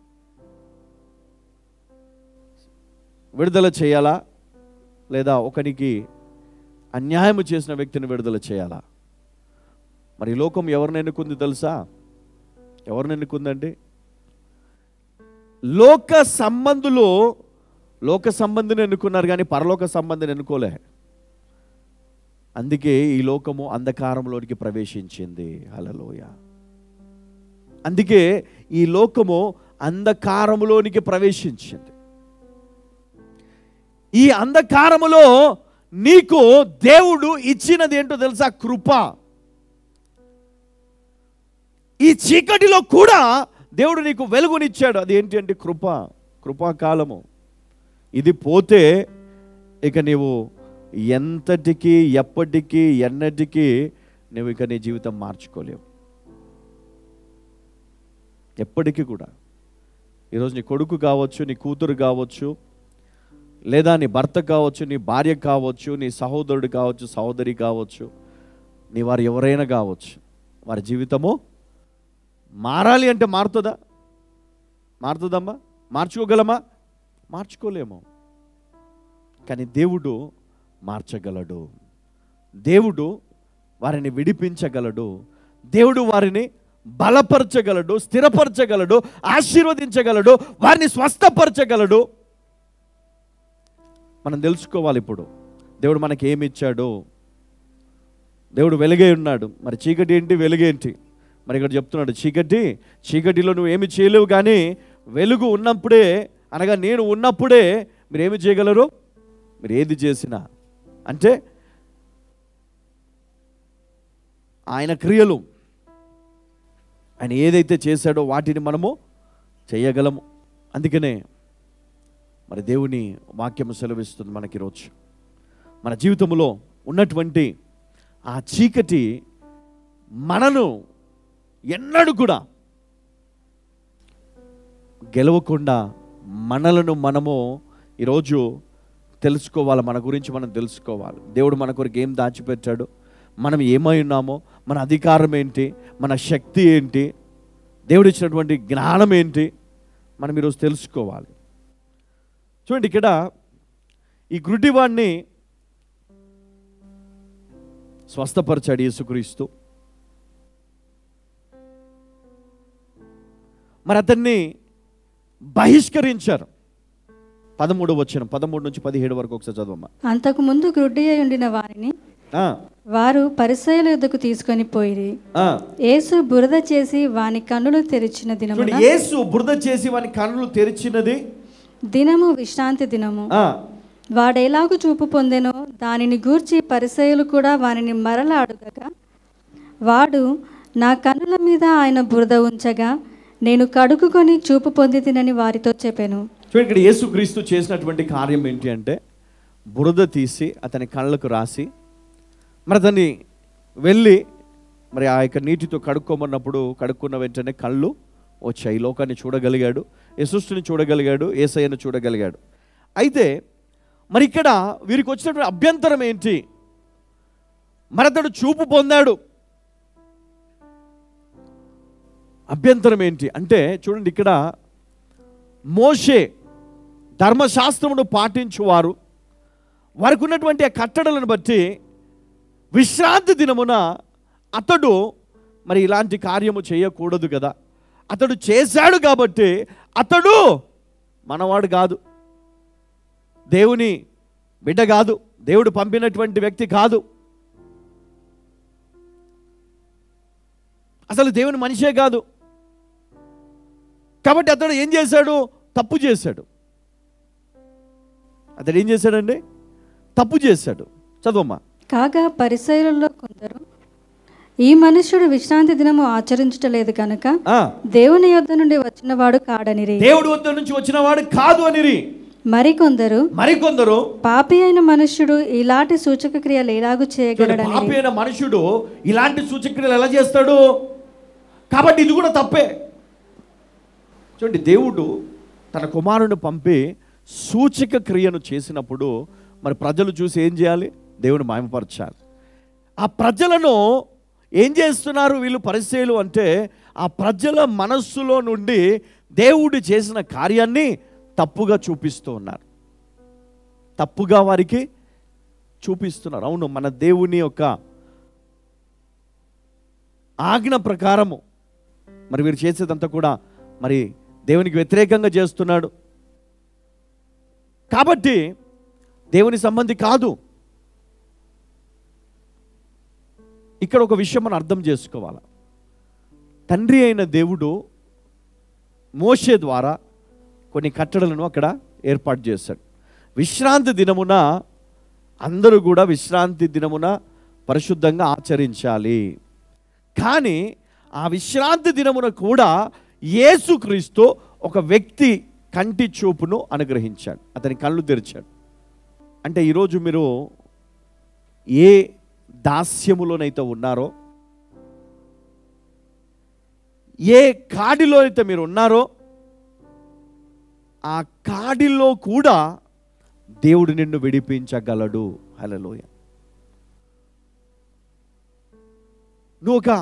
విడుదల చేయాలా లేదా ఒకరికి అన్యాయం చేసిన వ్యక్తిని విడుదల చేయాలా మరి ఈ లోకం ఎవరిని ఎన్నుకుంది తెలుసా ఎవరిని ఎన్నుకుందండి లోక సంబంధులు లోక సంబంధిని ఎన్నుకున్నారు కానీ పరలోక సంబంధిని ఎన్నుకోలే అందుకే ఈ లోకము అంధకారంలోనికి ప్రవేశించింది హలలోయ అందుకే ఈ లోకము అంధకారములోనికి ప్రవేశించింది ఈ అంధకారములో నీకు దేవుడు ఇచ్చినది ఏంటో తెలుసా కృప ఈ చీకటిలో కూడా దేవుడు నీకు వెలుగునిచ్చాడు అది ఏంటి అంటే కృప కృపాకాలము ఇది పోతే ఇక నీవు ఎంతటికి ఎప్పటికీ ఎన్నటికీ నువ్వు ఇక నీ జీవితం మార్చుకోలేవు ఎప్పటికీ కూడా ఈరోజు నీ కొడుకు కావచ్చు నీ కూతురు కావచ్చు లేదా నీ భర్త కావచ్చు నీ భార్య కావచ్చు నీ సహోదరుడు కావచ్చు సహోదరి కావచ్చు నీ వారు ఎవరైనా కావచ్చు వారి జీవితము మారాలి అంటే మారుతుందా మారుతుందమ్మా మార్చుకోగలమా మార్చుకోలేము కానీ దేవుడు మార్చగలడు దేవుడు వారిని విడిపించగలడు దేవుడు వారిని బలపరచగలడు స్థిరపరచగలడు ఆశీర్వదించగలడు వారిని స్వస్థపరచగలడు మనం తెలుసుకోవాలి ఇప్పుడు దేవుడు మనకి ఏమి ఇచ్చాడు దేవుడు వెలుగే ఉన్నాడు మరి చీకటి ఏంటి వెలుగేంటి మరి ఇక్కడ చెప్తున్నాడు చీకటి చీకటిలో నువ్వు ఏమి చేయలేవు కానీ వెలుగు ఉన్నప్పుడే అనగా నేను ఉన్నప్పుడే మీరు ఏమి చేయగలరు మీరు ఏది చేసినా అంటే ఆయన క్రియలు ఆయన ఏదైతే చేశాడో వాటిని మనము చేయగలము అందుకనే మరి దేవుని వాక్యం సెలవిస్తుంది మనకి ఈరోజు మన జీవితంలో ఉన్నటువంటి ఆ చీకటి మనను ఎన్నడూ కూడా గెలవకుండా మనలను మనము ఈరోజు తెలుసుకోవాలి మన గురించి మనం తెలుసుకోవాలి దేవుడు మన కొరకు ఏం దాచిపెట్టాడు మనం ఏమై ఉన్నామో మన అధికారం ఏంటి మన శక్తి ఏంటి దేవుడు ఇచ్చినటువంటి జ్ఞానం ఏంటి మనం ఈరోజు తెలుసుకోవాలి చూడండి ఇక్కడ ఈ గుడ్డివాడిని స్వస్థపరిచాడు యేసుక్రీస్తు మరి అతన్ని బహిష్కరించారు పదమూడు వచ్చిన పదమూడు నుంచి పదిహేడు వరకు ఒకసారి చదవమ్మా అంతకు ముందు గ్రుడ్డి అయి ఉండిన వారిని ఆ, వారు పరిసయల యుద్ధకు తీసుకొని పోయి ఆ. యేసు బురద చేసి వాని కన్నులు తెరిచిన చూడండి దినమున యేసు బురద చేసి వాని కన్నులు తెరిచినది దినము విశ్రాంతి దినము ఆ, వాడెలాగు చూపు పొందెనో దానిని గూర్చి పరిసయులు కూడా వానిని మరల అడుగగా వాడు నా కన్నుల మీద ఆయన బురద ఉంచగా నేను కడుగుకొని చూపు పొంది తినని వారితో చెప్పాను చూడండి ఇక్కడ యేసుక్రీస్తు చేసినటువంటి కార్యం ఏంటి అంటే బురద తీసి అతని కళ్ళకు రాసి మరి అతన్ని వెళ్ళి మరి ఆ యొక్క నీటితో కడుక్కోమన్నప్పుడు కడుక్కున్న వెంటనే కళ్ళు వచ్చాయి లోకాన్ని చూడగలిగాడు యశస్సుని చూడగలిగాడు ఏసయ్యను చూడగలిగాడు అయితే మరి ఇక్కడ వీరికి వచ్చినటువంటి అభ్యంతరం ఏంటి మరి అతడు చూపు పొందాడు అభ్యంతరం ఏంటి అంటే చూడండి ఇక్కడ మోషే ధర్మశాస్త్రమును పాటించువారు వారికి ఉన్నటువంటి ఆ కట్టడలను బట్టి విశ్రాంతి దినమున అతడు మరి ఇలాంటి కార్యము చేయకూడదు కదా అతడు చేశాడు కాబట్టి అతడు మనవాడు కాదు దేవుని బిడ్డ కాదు దేవుడు పంపినటువంటి వ్యక్తి కాదు అసలు దేవుని మనిషే కాదు కాబట్టి అతడు ఏం చేశాడు తప్పు చేశాడు అతడు ఏం చేశాడండి తప్పు చేశాడు చదవమ్మా కాగా పరిసయులలో కొందరు ఈ మనుష్యుడు విశ్రాంతి దినము ఆచరించటలేదు కనుక ఆ, దేవుని యొద్ద నుండి వచ్చినవాడు కాడనిరి దేవుడి వద్ద నుంచి వచ్చిన వాడు కాదు అనిరి మరికొందరు మరికొందరు పాపి అయిన మనుష్యుడు ఇలాంటి సూచక క్రియలు ఎలాగు చూడండి, చేయగలడని పాపి అయిన మనుషుడు ఇలాంటి సూచక్రియలు ఎలా చేస్తాడు కాబట్టి ఇది కూడా తప్పే చూడండి దేవుడు తన కుమారుని పంపి సూచక క్రియను చేసినప్పుడు మరి ప్రజలు చూసి ఏం చేయాలి దేవుని మాయమపరచాలి ఆ ప్రజలను ఏం చేస్తున్నారు వీళ్ళు పరిచయలు అంటే ఆ ప్రజల మనస్సులో నుండి దేవుడు చేసిన కార్యాన్ని తప్పుగా చూపిస్తూ ఉన్నారు తప్పుగా వారికి చూపిస్తున్నారు అవును మన దేవుని యొక్క ఆజ్ఞ ప్రకారము మరి వీరు చేసేదంతా కూడా మరి దేవునికి వ్యతిరేకంగా చేస్తున్నాడు కాబట్టి దేవుని సంబంధి కాదు ఇక్కడ ఒక విషయం మనం అర్థం చేసుకోవాలి తండ్రి అయిన దేవుడు మోషే ద్వారా కొన్ని కట్టడలను అక్కడ ఏర్పాటు చేశాడు విశ్రాంతి దినమున అందరూ కూడా విశ్రాంతి దినమున పరిశుద్ధంగా ఆచరించాలి కానీ ఆ విశ్రాంతి దినమున కూడా యేసుక్రీస్తు ఒక వ్యక్తి కంటి చూపును అనుగ్రహించాడు అతని కళ్ళు తెరిచాడు అంటే ఈరోజు మీరు ఏ దాస్యములోనైతే ఉన్నారో ఏ కాడిలో అయితే మీరు ఉన్నారో ఆ కాడిలో కూడా దేవుడు నిన్ను విడిపించగలడు హలలోయ నువ్వు ఒక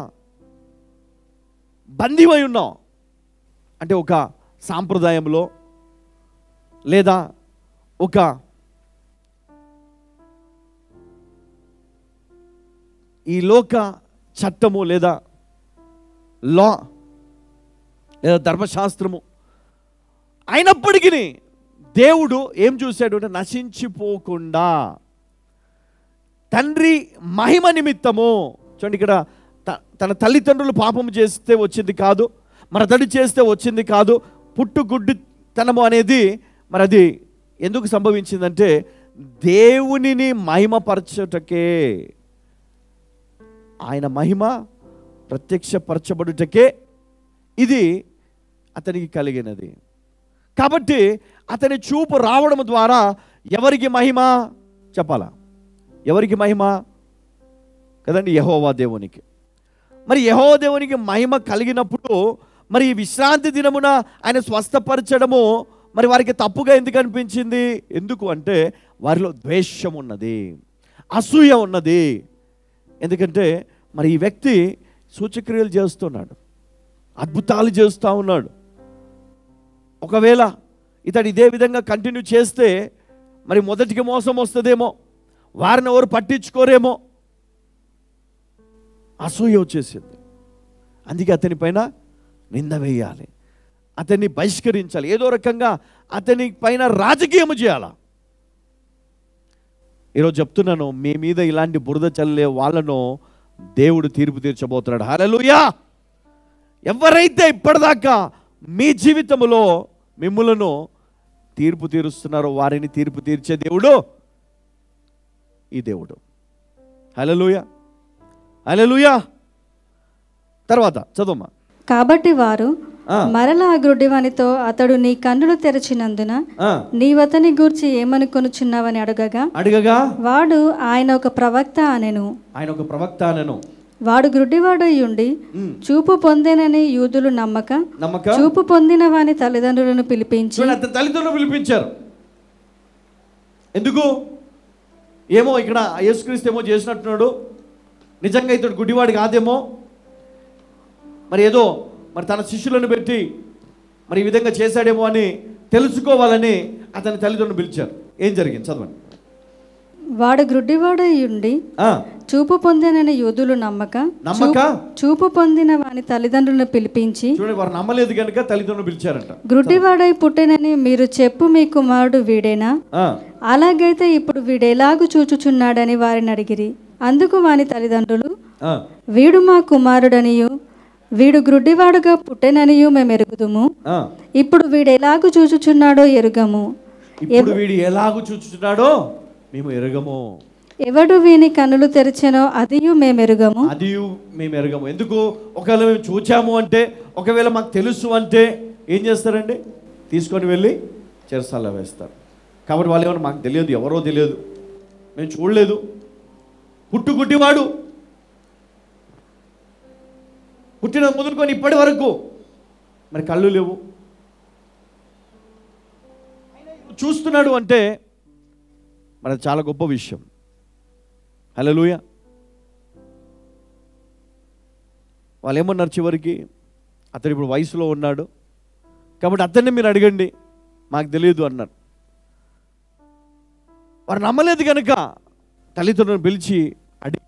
బందీవై ఉన్నావు అంటే ఒక సాంప్రదాయంలో లేదా ఒక ఈ లోక చట్టము లేదా లా లేదా ధర్మశాస్త్రము అయినప్పటికీ దేవుడు ఏం చూశాడు అంటే నశించిపోకుండా తండ్రి మహిమ నిమిత్తము చూడండి ఇక్కడ త- తన తల్లిదండ్రులు పాపం చేస్తే వచ్చింది కాదు మరి అతడు చేస్తే వచ్చింది కాదు పుట్టుగుడ్డితనము అనేది మరి అది ఎందుకు సంభవించిందంటే దేవునిని మహిమపరచుటకే ఆయన మహిమ ప్రత్యక్షపరచబడుటకే ఇది అతనికి కలిగినది కాబట్టి అతని చూపు రావడం ద్వారా ఎవరికి మహిమ చెప్పాలా ఎవరికి మహిమ కదండి యహోవా దేవునికి మరి యహోవా దేవునికి మహిమ కలిగినప్పుడు మరి ఈ విశ్రాంతి దినమున ఆయన స్వస్థపరచడము మరి వారికి తప్పుగా ఎందుకు అనిపించింది ఎందుకు అంటే వారిలో ద్వేషం ఉన్నది అసూయ ఉన్నది ఎందుకంటే మరి ఈ వ్యక్తి సూచక్రియలు చేస్తున్నాడు అద్భుతాలు చేస్తూ ఉన్నాడు ఒకవేళ ఇతడు ఇదే విధంగా కంటిన్యూ చేస్తే మరి మొదటికి మోసం వస్తుందేమో వారిని ఎవరు పట్టించుకోరేమో అసూయ వచ్చేసింది అందుకే అతని పైన నింద వేయాలి అతన్ని బహిష్కరించాలి ఏదో రకంగా అతని పైన రాజకీయము చేయాలా ఈరోజు చెప్తున్నాను మీ మీద ఇలాంటి బురద చల్లే వాళ్ళను దేవుడు తీర్పు తీర్చబోతున్నాడు హల్లెలూయా ఎవరైతే ఇప్పటిదాకా మీ జీవితంలో మిమ్ములను తీర్పు తీరుస్తున్నారో వారిని తీర్పు తీర్చే దేవుడు ఈ దేవుడు హల్లెలూయా హల్లెలూయా తర్వాత చదవమ్మా కాబట్టి వారు ఆ. మరలా ఆ గ్రుడ్డివానితో అతడు నీ కన్నులు తెరచినందున ఆ, నీవతని గూర్చి ఏమనుకొనుచున్నావని అడగగా అడగగా వాడు ఆయన ఒక ప్రవక్త అనెను ఆయన ఒక ప్రవక్త అనను వాడు గ్రుడ్డివాడయ్యుండి ఉమ్, చూపు పొందేనని యూదులు నమ్మక నమ్మక చూపు పొందిన వాని తల్లిదండ్రులను పిలిపించి చూడండి అతని తల్లిదండ్రులు పిలిపించారు ఎందుకు ఏమో ఇక్కడ యేసుక్రీస్తు ఏమో చేసినట్టున్నాడు నిజంగా ఇతడు గుడ్డివాడు కాదేమో మరి ఏదో మరి తన శిష్యులను పెట్టి మరి ఈ విధంగా చేశాడేమో అని తెలుసుకోవాలని అతని తల్లిదండ్రులు పిలిచారు ఏం జరిగింది చదవండి వాడు గ్రుడ్డివాడయ్యుండి ఆ, చూపు పొందేనని యూదులు నమ్మక నమ్మక చూపు పొందిన వాని తల్లిదండ్రులను పిలిపించి చూడండి వారు నమ్మలేదు కనుక తల్లిదండ్రులు పిలిచారంట గ్రుడ్డివాడై పుట్టెనని మీరు చెప్పు మీ కుమారుడు వీడేనా ఆ, అలాగైతే ఇప్పుడు వీడెలాగు చూచుచున్నాడని వారిని అడిగిరి అందుకు వాని తల్లిదండ్రులు ఆ, వీడు మా కుమారుడనియు వీడు గ్రుడ్డివాడుగా పుట్టెననియు మేము ఎరుగుదుము ఆ. ఇప్పుడు వీడు ఎలాగు చూచుచున్నాడో ఎరుగము ఇప్పుడు వీడు ఎలాగూ చూచుచున్నాడో మేము ఎరగము ఎవడు వీని కన్నులు తెరిచెనో అదియు మేమెరుగము అది మేము ఎరగము ఎందుకు ఒకవేళ మేము చూచాము అంటే ఒకవేళ మాకు తెలుసు అంటే ఏం చేస్తారండి తీసుకొని వెళ్ళి చెరసాల వేస్తారు కాబట్టి వాళ్ళు ఏమన్నా మాకు తెలియదు ఎవరో తెలియదు మేము చూడలేదు పుట్టుగుడ్డివాడు పుట్టిన మొదలుకొని ఇప్పటి వరకు మరి కళ్ళు లేవు చూస్తున్నాడు అంటే మరి అది చాలా గొప్ప విషయం హలోయ వాళ్ళు ఏమన్నారు చివరికి అతడు ఇప్పుడు వయసులో ఉన్నాడు కాబట్టి అతన్ని మీరు అడగండి మాకు తెలియదు అన్నారు వారు నమ్మలేదు కనుక తల్లిదండ్రులను పిలిచి అడిగి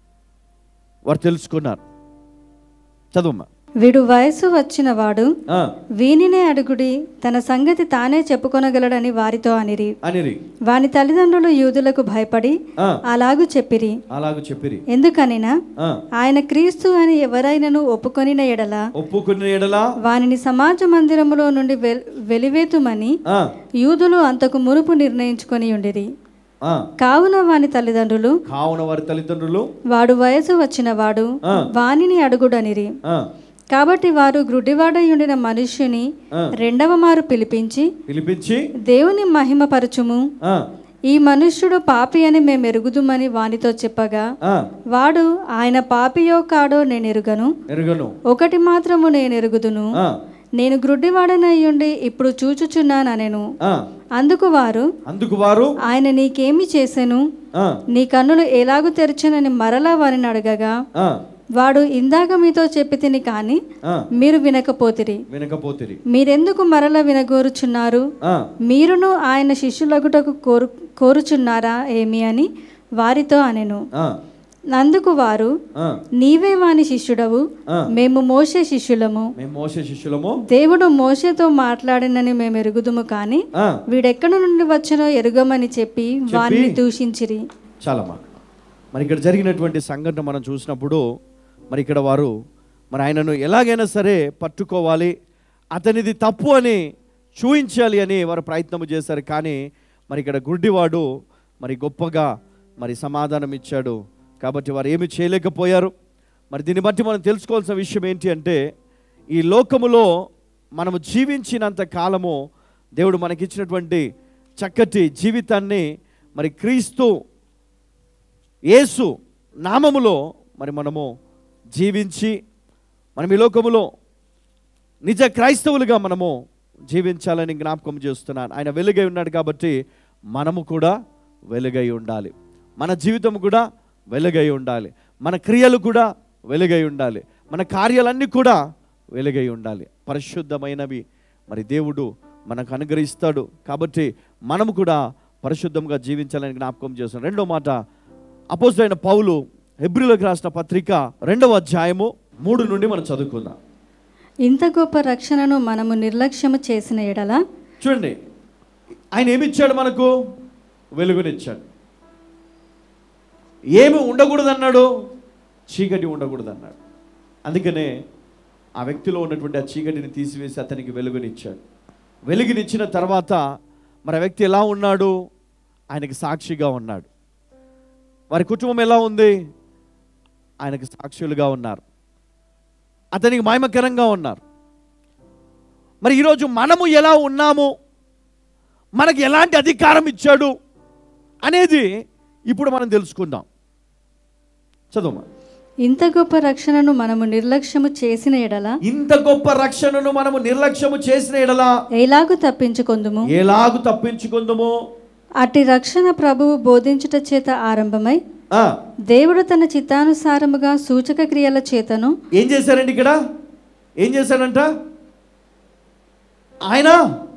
వారు తెలుసుకున్నారు చదువుమ్మా వీడు వయసు వచ్చిన వాడు ఆ, వీనినే అడుగుడి తన సంగతి తానే చెప్పుకొనగలడని వారితో అనిరి అనిరి వాని తల్లిదండ్రులు యూదులకు భయపడి ఆ, అలాగు చెప్పిరి అలాగూ చెప్పిరి ఎందుకనినా ఆ, ఆయన క్రీస్తు అని ఎవరైనను ఒప్పుకొనిన ఎడల ఒప్పుకున్న ఎడలా వానిని సమాజ మందిరములో నుండి వెల్- వెలివేతుమని ఆ, యూదులు అంతకు మునుపు నిర్ణయించుకొని ఉండిరి ఆ, కావున వాని తల్లిదండ్రులు కావున వారి తల్లిదండ్రులు వాడు వయసు వచ్చిన వాడు ఆ. వానిని అడుగుడనిరి ఆ, కాబట్టి వారు గ్రుడ్డివాడై ఉండిన మనుష్యుని ఆ. రెండవ మారు పిలిపించి పిలిపించి దేవుని మహిమపరచుము ఆ, ఈ మనుష్యుడు పాపి అని మేము ఎరుగుదుమని వానితో చెప్పగా ఆ, వాడు ఆయన పాపియో కాడో నేను ఎరుగను ఎరుగను ఒకటి మాత్రము నేను ఎరుగుదును ఆ, నేను గ్రుడ్డివాడనయ్యుండి ఇప్పుడు చూచుచున్నానెను ఆ, అందుకు వారు అందుకు వారు ఆయన నీకేమి చేసెను ఆ, నీ కన్నులు ఎలాగు తెరిచెనని మరలా వారిని అడగగా ఆ, వాడు ఇందాక మీతో చెప్పి తిని కానీ ఆ, మీరు వినకపోతిరి వినకపోతిరి మీరెందుకు మరల వినగోరుచున్నారు ఆ, మీరును ఆయన శిష్యులగుటకు కోరు కోరుచున్నారా ఏమి అని వారితో అనెను ఆ, అందుకు వారు ఆ, నీవే వాని శిష్యుడవు ఆ. మేము మోసే శిష్యులము మేము మోసే శిష్యులము దేవుడు మోషేతో మాట్లాడినని మేము ఎరుగుదుము కానీ ఆ, వీడెక్కడి నుండి వచ్చనో ఎరుగమని చెప్పి వారిని దూషించిరి చాలమ్మా మరి ఇక్కడ జరిగినటువంటి సంఘటన మనం చూసినప్పుడు మరి ఇక్కడ వారు మరి ఆయనను ఎలాగైనా సరే పట్టుకోవాలి అతనిది తప్పు అని చూయించాలి అని వారు ప్రయత్నం చేశారు కానీ మరి ఇక్కడ గుడ్డివాడు మరి గొప్పగా మరి సమాధానం ఇచ్చాడు కాబట్టి వారు ఏమి చేయలేకపోయారు మరి దీన్ని బట్టి మనం తెలుసుకోవాల్సిన విషయం ఏంటి అంటే ఈ లోకములో మనము జీవించినంత కాలము దేవుడు మనకిచ్చినటువంటి చక్కటి జీవితాన్ని మరి క్రీస్తు యేసు నామములో మరి మనము జీవించి మనం ఈ లోకములో నిజ క్రైస్తవులుగా మనము జీవించాలని జ్ఞాపకం చేస్తున్నాను ఆయన వెలుగై ఉన్నాడు కాబట్టి మనము కూడా వెలుగై ఉండాలి మన జీవితం కూడా వెలుగై ఉండాలి మన క్రియలు కూడా వెలుగై ఉండాలి మన కార్యాలన్నీ కూడా వెలుగై ఉండాలి పరిశుద్ధమైనవి మరి దేవుడు మనకు అనుగ్రహిస్తాడు కాబట్టి మనము కూడా పరిశుద్ధంగా జీవించాలని జ్ఞాపకం చేస్తున్నాం రెండో మాట అపోజిట్ పౌలు హెబ్రిలకు రాసిన పత్రిక రెండవ అధ్యాయము మూడు నుండి మనం చదువుకుందాం ఇంత గొప్ప రక్షణను మనము నిర్లక్ష్యము చేసిన ఎడల చూడండి ఆయన ఏమి ఇచ్చాడు మనకు వెలుగునిచ్చాడు ఏమి ఉండకూడదు అన్నాడు చీకటి ఉండకూడదు అన్నాడు అందుకనే ఆ వ్యక్తిలో ఉన్నటువంటి ఆ చీకటిని తీసివేసి అతనికి వెలుగునిచ్చాడు వెలుగునిచ్చిన తర్వాత మరి ఆ వ్యక్తి ఎలా ఉన్నాడు ఆయనకి సాక్షిగా ఉన్నాడు వారి కుటుంబం ఎలా ఉంది ఆయనకి సాక్షులుగా ఉన్నారు అతనికి మహిమకరంగా ఉన్నారు మరి ఈరోజు మనము ఎలా ఉన్నాము మనకు ఎలాంటి అధికారం ఇచ్చాడు అనేది ఇప్పుడు మనం తెలుసుకుందాం చదువు ఇంత గొప్ప రక్షణను మనము నిర్లక్ష్యము చేసిన ఎడల ఇంత గొప్ప రక్షణను మనము నిర్లక్ష్యము చేసిన ఎడలా ఎలాగు తప్పించుకొందుము ఎలాగు తప్పించుకుందాము అట్టి రక్షణ ప్రభువు బోధించుట చేత ఆరంభమై ఆ, దేవుడు తన చిత్తానుసారముగా సూచక క్రియల చేతను ఏం చేశారండి ఇక్కడ ఏం చేశాడంట ఆయన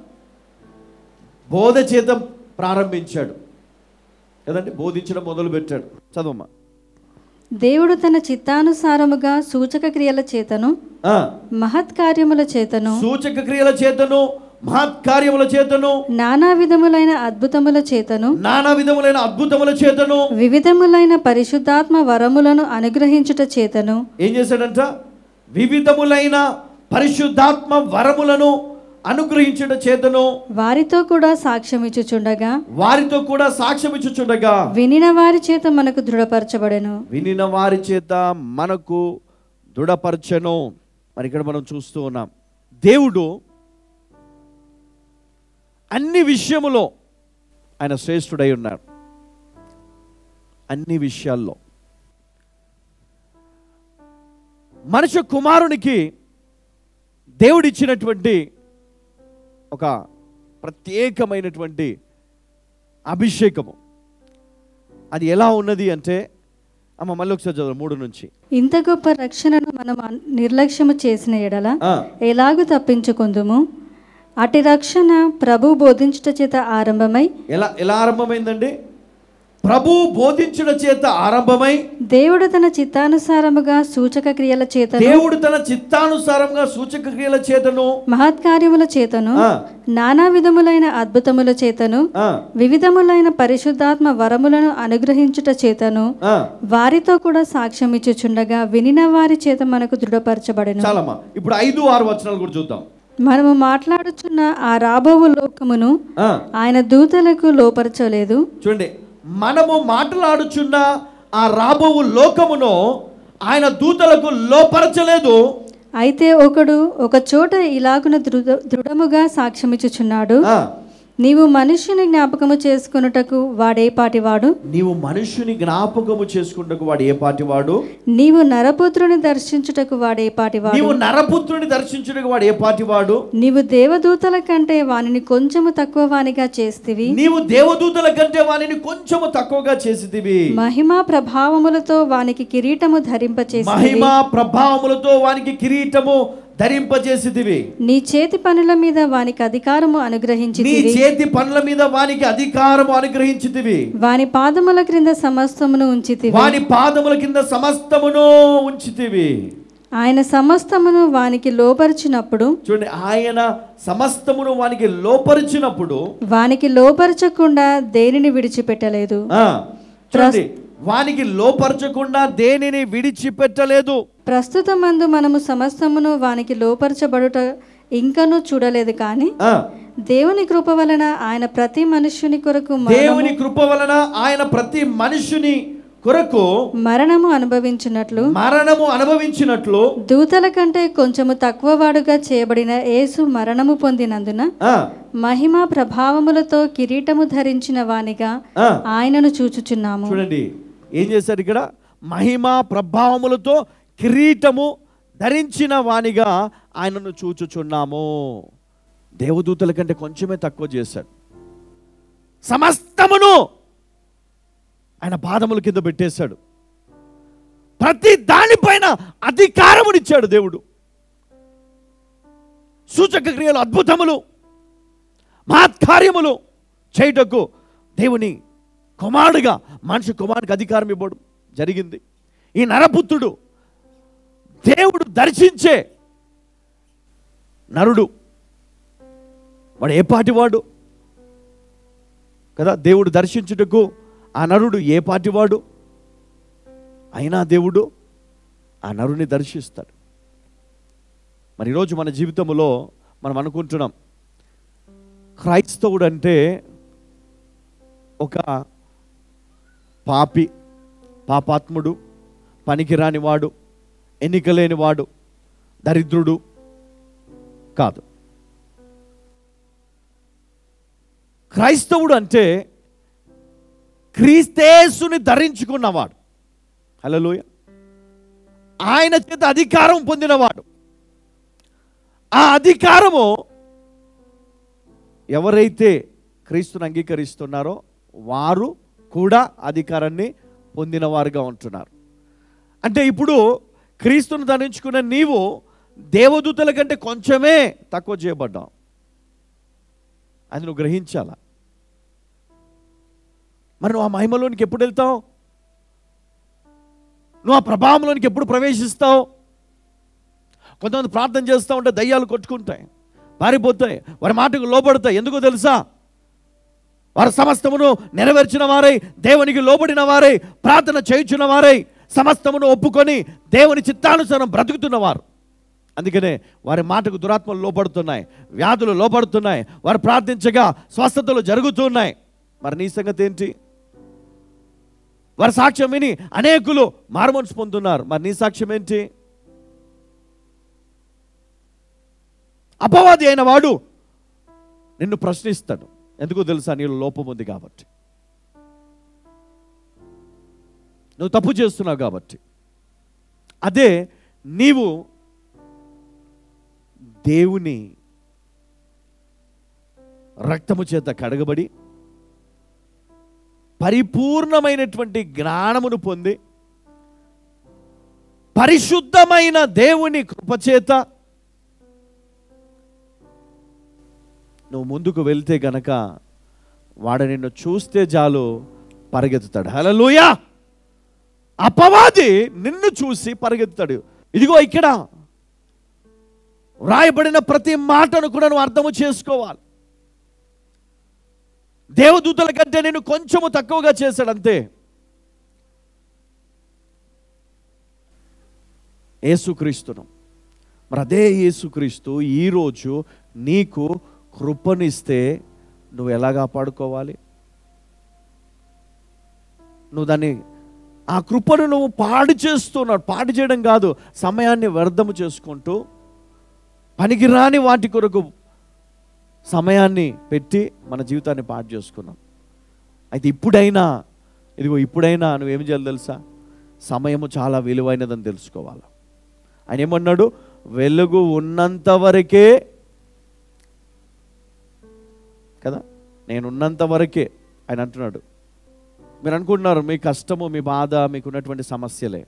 బోధ చేత ప్రారంభించాడు కదండి బోధించడం మొదలు పెట్టాడు చదవమ్మా దేవుడు తన చిత్తానుసారముగా సూచక క్రియల చేతను ఆ, మహత్కార్యముల చేతను సూచక క్రియల చేతను మహత్కార్యముల చేతను నానా విధములైన అద్భుతముల చేతను నానా విధములైన అద్భుతముల చేతను వివిధములైన పరిశుద్ధాత్మ వరములను అనుగ్రహించుట చేతను ఏం చేశాడంట వివిధములైన పరిశుద్ధాత్మ వరములను అనుగ్రహించుట చేతను వారితో కూడా సాక్ష్యం ఇచ్చుచుండగా వారితో కూడా సాక్ష్యం ఇచ్చుచుండగా వినిన వారి చేత మనకు దృఢపరచబడెను వినిన వారి చేత మనకు దృఢపరచను మరి ఇక్కడ మనం చూస్తూ ఉన్నాం దేవుడు అన్ని విషయములో ఆయన శ్రేష్ఠుడై ఉన్నాడు అన్ని విషయాల్లో మనుష్య కుమారునికి దేవుడిచ్చినటువంటి ఒక ప్రత్యేకమైనటువంటి అభిషేకము అది ఎలా ఉన్నది అంటే అమ్మ మళ్ళీ ఒకసారి చదువు మూడు నుంచి ఇంత గొప్ప రక్షణను మనం అన్- నిర్లక్ష్యము చేసిన ఎడల ఆ, ఎలాగు తప్పించుకుందుము అటు రక్షణ ప్రభు బోధించుట చేత ఆరంభమై ఎలా ఎలా ఆరంభమైందండి ప్రభు బోధించుట చేత ఆరంభమై దేవుడు తన చిత్తానుసారముగా సూచక క్రియల చేతను దేవుడు తన చిత్తానుసారంగా సూచక క్రియల చేతను మహత్కార్యముల చేతను ఆ, నానా విధములైన అద్భుతముల చేతను ఆ, వివిధములైన పరిశుద్ధాత్మ వరములను అనుగ్రహించుట చేతను ఆ. వారితో కూడా సాక్ష్యం ఇచ్చుచుండగా వినిన వారి చేత మనకు దృఢపరచబడెను చాలమ్మా ఇప్పుడు ఐదు ఆరు వచనాలు కూడా చూద్దాం మనము మాట్లాడుచున్న ఆ రాబోవు లోకమును ఆ, ఆయన దూతలకు లోపరచలేదు చూడండి మనము మాట్లాడుచున్న ఆ రాబోవు లోకమును ఆయన దూతలకు లోపరచలేదు అయితే ఒకడు ఒక చోట ఇలాగున దృఢ దృఢముగా సాక్ష్యమిచ్చుచున్నాడు ఆ, నీవు మనుష్యుని జ్ఞాపకము చేసుకొనుటకు వాడేపాటివాడు నీవు మనుష్యుని జ్ఞాపకము చేసుకుంటకు వాడు ఏ పాటి వాడు నీవు నరపుత్రుని దర్శించుటకు వాడేపాటివాడు నీవు నరపుత్రుని దర్శించుటకు వాడు ఏ పాటి వాడు నీవు దేవదూతల కంటే వానిని కొంచెము తక్కువ వానిగా చేస్తివి నీవు దేవదూతల కంటే వానిని కొంచెము తక్కువగా చేసిదివి మహిమా ప్రభావములతో వానికి కిరీటము ధరింపచేసి మహిమ ప్రభావములతో వానికి కిరీటము ధరింపజేసిదివి నీ చేతి పనుల మీద వానికి అధికారము అనుగ్రహించి నీ చేతి పనుల మీద వానికి అధికారము అనుగ్రహించితివి వాని పాదముల క్రింద సమస్తమును ఉంచితివి వాని పాదముల కింద సమస్తమును ఉంచితివి ఆయన సమస్తమును వానికి లోపరిచినప్పుడు చూడండి ఆయన సమస్తమును వానికి లోపరిచినప్పుడు వానికి లోపరచకుండా దేనిని విడిచిపెట్టలేదు ఆ, చూడండి వానికి లోపరచకుండా దేనిని విడిచిపెట్టలేదు ప్రస్తుతమందు మనము సమస్తమును వానికి లోపరచబడుట ఇంకనూ చూడలేదు కానీ ఆ, దేవుని కృప వలన ఆయన ప్రతి మనుష్యుని కొరకు మ- దేవుని కృప వలన ఆయన ప్రతి మనుష్యుని కొరకు మరణము అనుభవించినట్లు మరణము అనుభవించినట్లు దూతల కంటే కొంచెము తక్కువ వాడుగా చేయబడిన యేసు మరణము పొందినందున ఆ, మహిమ ప్రభావములతో కిరీటము ధరించిన వానిగా ఆ, ఆయనను చూచుచున్నాము చూడండి ఏం చేశారు ఇక్కడ మహిమా ప్రభావములతో కిరీటము ధరించిన వానిగా ఆయనను చూచుచున్నాము దేవదూతల కంటే కొంచెమే తక్కువ చేశాడు సమస్తమును ఆయన పాదముల కింద పెట్టేశాడు ప్రతి దానిపైన అధికారమునిచ్చాడు దేవుడు సూచక క్రియలు అద్భుతములు మహత్కార్యములు చేయుటకు దేవుని కుమారుడుగా మనిషి కుమారుడికి అధికారం ఇవ్వడం జరిగింది ఈ నరపుత్రుడు దేవుడు దర్శించే నరుడు వాడు ఏ పాటివాడు కదా దేవుడు దర్శించుటకు ఆ నరుడు ఏ పాటివాడు అయినా దేవుడు ఆ నరుని దర్శిస్తాడు మరి ఈరోజు మన జీవితంలో మనం అనుకుంటున్నాం క్రైస్తవుడు అంటే ఒక పాపి పాపాత్ముడు పనికిరాని వాడు ఎన్నికలేని వాడు దరిద్రుడు కాదు క్రైస్తవుడు అంటే క్రీస్తేసుని ధరించుకున్నవాడు హలోయ ఆయన చేత అధికారం పొందినవాడు ఆ అధికారము ఎవరైతే క్రీస్తుని అంగీకరిస్తున్నారో వారు కూడా అధికారాన్ని పొందినవారుగా ఉంటున్నారు అంటే ఇప్పుడు క్రీస్తును ధరించుకున్న నీవు దేవదూతల కంటే కొంచెమే తక్కువ చేయబడ్డావు అది నువ్వు గ్రహించాలా మరి నువ్వు ఆ మహిమలోనికి ఎప్పుడు వెళ్తావు నువ్వు ఆ ప్రభావంలోనికి ఎప్పుడు ప్రవేశిస్తావు కొంతమంది ప్రార్థన చేస్తూ ఉంటే దయ్యాలు కొట్టుకుంటాయి పారిపోతాయి వారి మాటకు లోపడతాయి ఎందుకో తెలుసా వారు సమస్తమును నెరవేర్చిన వారై దేవునికి లోబడిన వారై ప్రార్థన చేయుచున్న వారై సమస్తమును ఒప్పుకొని దేవుని చిత్తానుసారం బ్రతుకుతున్నవారు అందుకనే వారి మాటకు దురాత్మలు లోపడుతున్నాయి వ్యాధులు లోపడుతున్నాయి వారు ప్రార్థించగా స్వస్థతలు జరుగుతున్నాయి మరి నీ సంగతి ఏంటి వారి సాక్ష్యం విని అనేకులు మారుమనసు పొందుతున్నారు మరి నీ సాక్ష్యం ఏంటి అపవాది అయిన వాడు నిన్ను ప్రశ్నిస్తాడు ఎందుకో తెలుసా నీలో లోపం ఉంది కాబట్టి నువ్వు తప్పు చేస్తున్నావు కాబట్టి అదే నీవు దేవుని రక్తము చేత కడగబడి పరిపూర్ణమైనటువంటి జ్ఞానమును పొంది పరిశుద్ధమైన దేవుని కృపచేత నువ్వు ముందుకు వెళ్తే గనక వాడు నిన్ను చూస్తే చాలు పరిగెత్తుతాడు హలలుయా అపవాది నిన్ను చూసి పరిగెత్తుతాడు ఇదిగో ఇక్కడ వ్రాయబడిన ప్రతి మాటను కూడా నువ్వు అర్థము చేసుకోవాలి దేవదూతల కంటే నేను కొంచెము తక్కువగా చేశాడు అంతే యేసుక్రీస్తును మరి అదే యేసుక్రీస్తు ఈరోజు నీకు కృపనిస్తే నువ్వు ఎలా కాపాడుకోవాలి నువ్వు దాన్ని ఆ కృపను నువ్వు పాడు చేస్తున్నావు పాడు చేయడం కాదు సమయాన్ని వ్యర్థము చేసుకుంటూ పనికిరాని వాటి కొరకు సమయాన్ని పెట్టి మన జీవితాన్ని పాడు చేసుకున్నాం అయితే ఇప్పుడైనా ఇదిగో ఇప్పుడైనా నువ్వేం చేయాలి తెలుసా సమయము చాలా విలువైనదని తెలుసుకోవాలి ఆయన ఏమన్నాడు వెలుగు ఉన్నంత వరకే కదా నేను ఉన్నంత వరకే ఆయన అంటున్నాడు మీరు అనుకుంటున్నారు మీ కష్టము మీ బాధ మీకు ఉన్నటువంటి సమస్యలే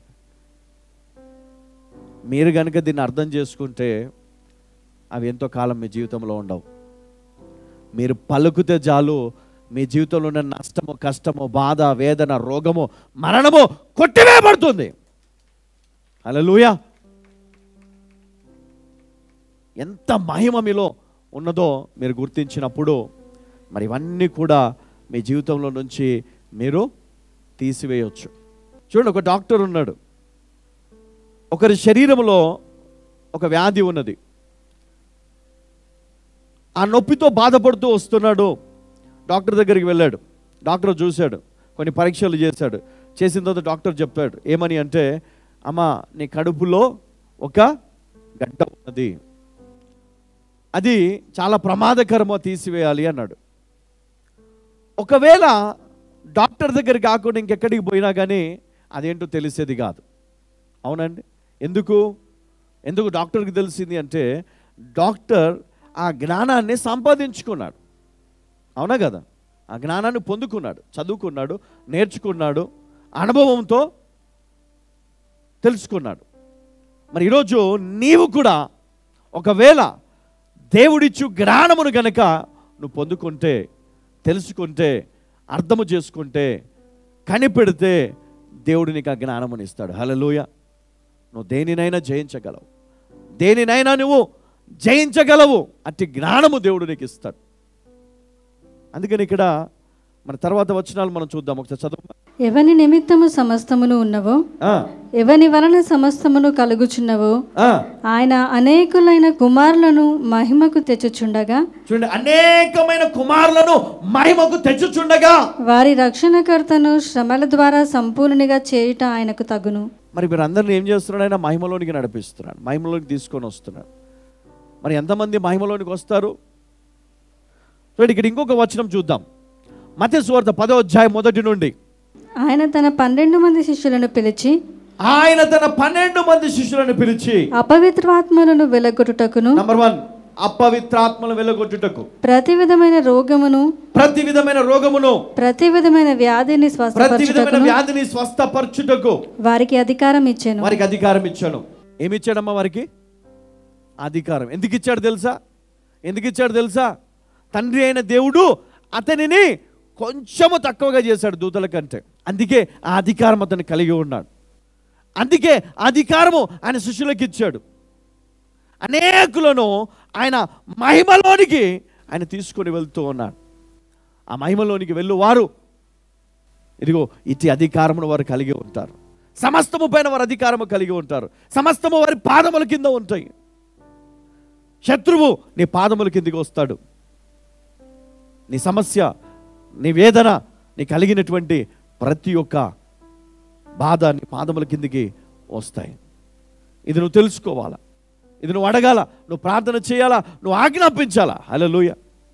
మీరు కనుక దీన్ని అర్థం చేసుకుంటే అవి ఎంతో కాలం మీ జీవితంలో ఉండవు మీరు పలుకుతే చాలు మీ జీవితంలో ఉన్న నష్టము కష్టము బాధ వేదన రోగము మరణము కొట్టివేయబడుతుంది హల్లెలూయా ఎంత మహిమ మీలో ఉన్నదో మీరు గుర్తించినప్పుడు మరి ఇవన్నీ కూడా మీ జీవితంలో నుంచి మీరు తీసివేయవచ్చు చూడండి ఒక డాక్టర్ ఉన్నాడు ఒకరి శరీరంలో ఒక వ్యాధి ఉన్నది ఆ నొప్పితో బాధపడుతూ వస్తున్నాడు డాక్టర్ దగ్గరికి వెళ్ళాడు డాక్టర్ చూశాడు కొన్ని పరీక్షలు చేశాడు చేసిన తర్వాత డాక్టర్ చెప్పాడు ఏమని అంటే అమ్మ నీ కడుపులో ఒక గడ్డ ఉన్నది అది చాలా ప్రమాదకరమో తీసివేయాలి అన్నాడు ఒకవేళ డాక్టర్ దగ్గర కాకుండా ఇంకెక్కడికి పోయినా కానీ అదేంటో తెలిసేది కాదు అవునండి ఎందుకు ఎందుకు డాక్టర్కి తెలిసింది అంటే డాక్టర్ ఆ జ్ఞానాన్ని సంపాదించుకున్నాడు అవునా కదా ఆ జ్ఞానాన్ని పొందుకున్నాడు చదువుకున్నాడు నేర్చుకున్నాడు అనుభవంతో తెలుసుకున్నాడు మరి ఈరోజు నీవు కూడా ఒకవేళ దేవుడిచ్చు జ్ఞానమును గనక నువ్వు పొందుకుంటే తెలుసుకుంటే అర్థము చేసుకుంటే కనిపెడితే దేవుడు నీకు ఆ జ్ఞానముని ఇస్తాడు హలలోయ నువ్వు దేనినైనా జయించగలవు దేనినైనా నువ్వు జయించగలవు అట్టి జ్ఞానము దేవుడు నీకు ఇస్తాడు అందుకని ఇక్కడ మన తర్వాత వచనాలు మనం చూద్దాం ఒకసారి చదువు ఎవని నిమిత్తము సమస్తమును ఉన్నవో ఆ, ఎవని వలన సమస్తమును కలుగుచున్నవో ఆ. ఆయన అనేకులైన కుమారులను మహిమకు తెచ్చుచుండగా చూడండి అనేకమైన కుమారులను మహిమకు తెచ్చుచుండగా వారి రక్షణకర్తను శ్రమల ద్వారా సంపూర్ణిగా చేయుట ఆయనకు తగును మరి మీరు అందరిని ఏం చేస్తున్నాడు ఆయన మహిమలోనికి నడిపిస్తున్నాడు మహిమలోనికి తీసుకొని వస్తున్నాడు మరి ఎంతమంది మహిమలోనికి వస్తారు చూడండి ఇక్కడ ఇంకొక వచనం చూద్దాం మత సువార్త పదో అధ్యాయం మొదటి నుండి ఆయన తన పన్నెండు మంది శిష్యులను పిలిచి ఆయన తన పన్నెండు మంది శిష్యులను పిలిచి అపవిత్రాత్మలను వెలగొట్టుటకును నంబర్ వన్ అపవిత్రాత్మలు వెలగొట్టుటకు ప్రతి విధమైన రోగమును ప్రతి విధమైన రోగమును ప్రతి విధమైన వ్యాధిని ప్రతి విధమైన స్వస్థపరచుటకును వ్యాధిని స్వస్థపరచుటకు వారికి అధికారం ఇచ్చాను వారికి అధికారం ఇచ్చాను ఏమి ఇచ్చాడమ్మా వారికి అధికారం ఎందుకు ఇచ్చాడు తెలుసా ఎందుకు ఇచ్చాడు తెలుసా తండ్రి అయిన దేవుడు అతనిని కొంచెము తక్కువగా చేశాడు దూతల కంటే అందుకే ఆ అధికారం అతను కలిగి ఉన్నాడు అందుకే ఆ అధికారము ఆయన శిష్యులకు ఇచ్చాడు అనేకులను ఆయన మహిమలోనికి ఆయన తీసుకొని వెళ్తూ ఉన్నాడు ఆ మహిమలోనికి వెళ్ళు వారు ఇదిగో ఇటు అధికారమును వారు కలిగి ఉంటారు సమస్తము పైన వారు అధికారము కలిగి ఉంటారు సమస్తము వారి పాదముల కింద ఉంటాయి శత్రువు నీ పాదముల కిందికి వస్తాడు నీ సమస్య నీ వేదన నీ కలిగినటువంటి ప్రతి ఒక్క బాధ నీ పాదముల కిందికి వస్తాయి ఇది నువ్వు తెలుసుకోవాలా ఇది నువ్వు అడగాల నువ్వు ప్రార్థన చేయాలా నువ్వు ఆజ్ఞాపించాలా హల్లెలూయ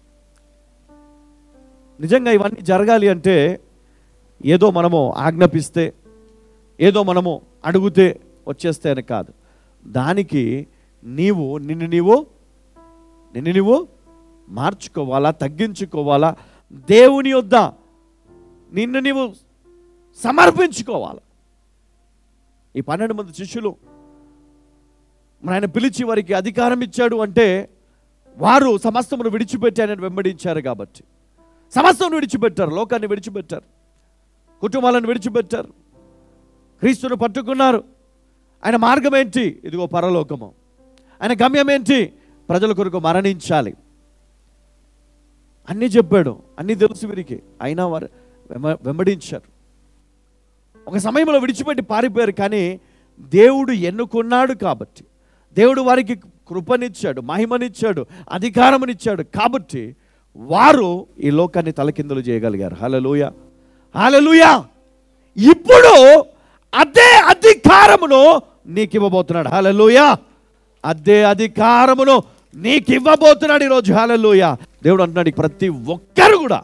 నిజంగా ఇవన్నీ జరగాలి అంటే ఏదో మనము ఆజ్ఞాపిస్తే ఏదో మనము అడిగితే వచ్చేస్తే అని కాదు దానికి నీవు నిన్ను నీవు నిన్ను నీవు మార్చుకోవాలా తగ్గించుకోవాలా దేవుని యొద్ద నిన్ను నీవు సమర్పించుకోవాలా ఈ పన్నెండు మంది శిష్యులు మరి ఆయన పిలిచి వారికి అధికారం ఇచ్చాడు అంటే వారు సమస్తమును విడిచిపెట్టి ఆయన వెంబడించారు కాబట్టి సమస్తమును విడిచిపెట్టారు లోకాన్ని విడిచిపెట్టారు కుటుంబాలను విడిచిపెట్టారు క్రీస్తును పట్టుకున్నారు ఆయన మార్గం ఏంటి ఇదిగో పరలోకము ఆయన గమ్యం ఏంటి ప్రజల కొరకు మరణించాలి అన్నీ చెప్పాడు అన్నీ తెలుసు వీరికి అయినా వారు వెంబ వెంబడించారు ఒక సమయంలో విడిచిపెట్టి పారిపోయారు కానీ దేవుడు ఎన్నుకున్నాడు కాబట్టి దేవుడు వారికి కృపనిచ్చాడు మహిమనిచ్చాడు అధికారమునిచ్చాడు కాబట్టి వారు ఈ లోకాన్ని తలకిందులు చేయగలిగారు హలలుయ హలలుయ ఇప్పుడు అదే అధికారమును నీకు ఇవ్వబోతున్నాడు హలలుయ అదే అధికారమును నీకు ఇవ్వబోతున్నాడు ఈరోజు హలలుయ దేవుడు అంటున్నాడు ప్రతి ఒక్కరు కూడా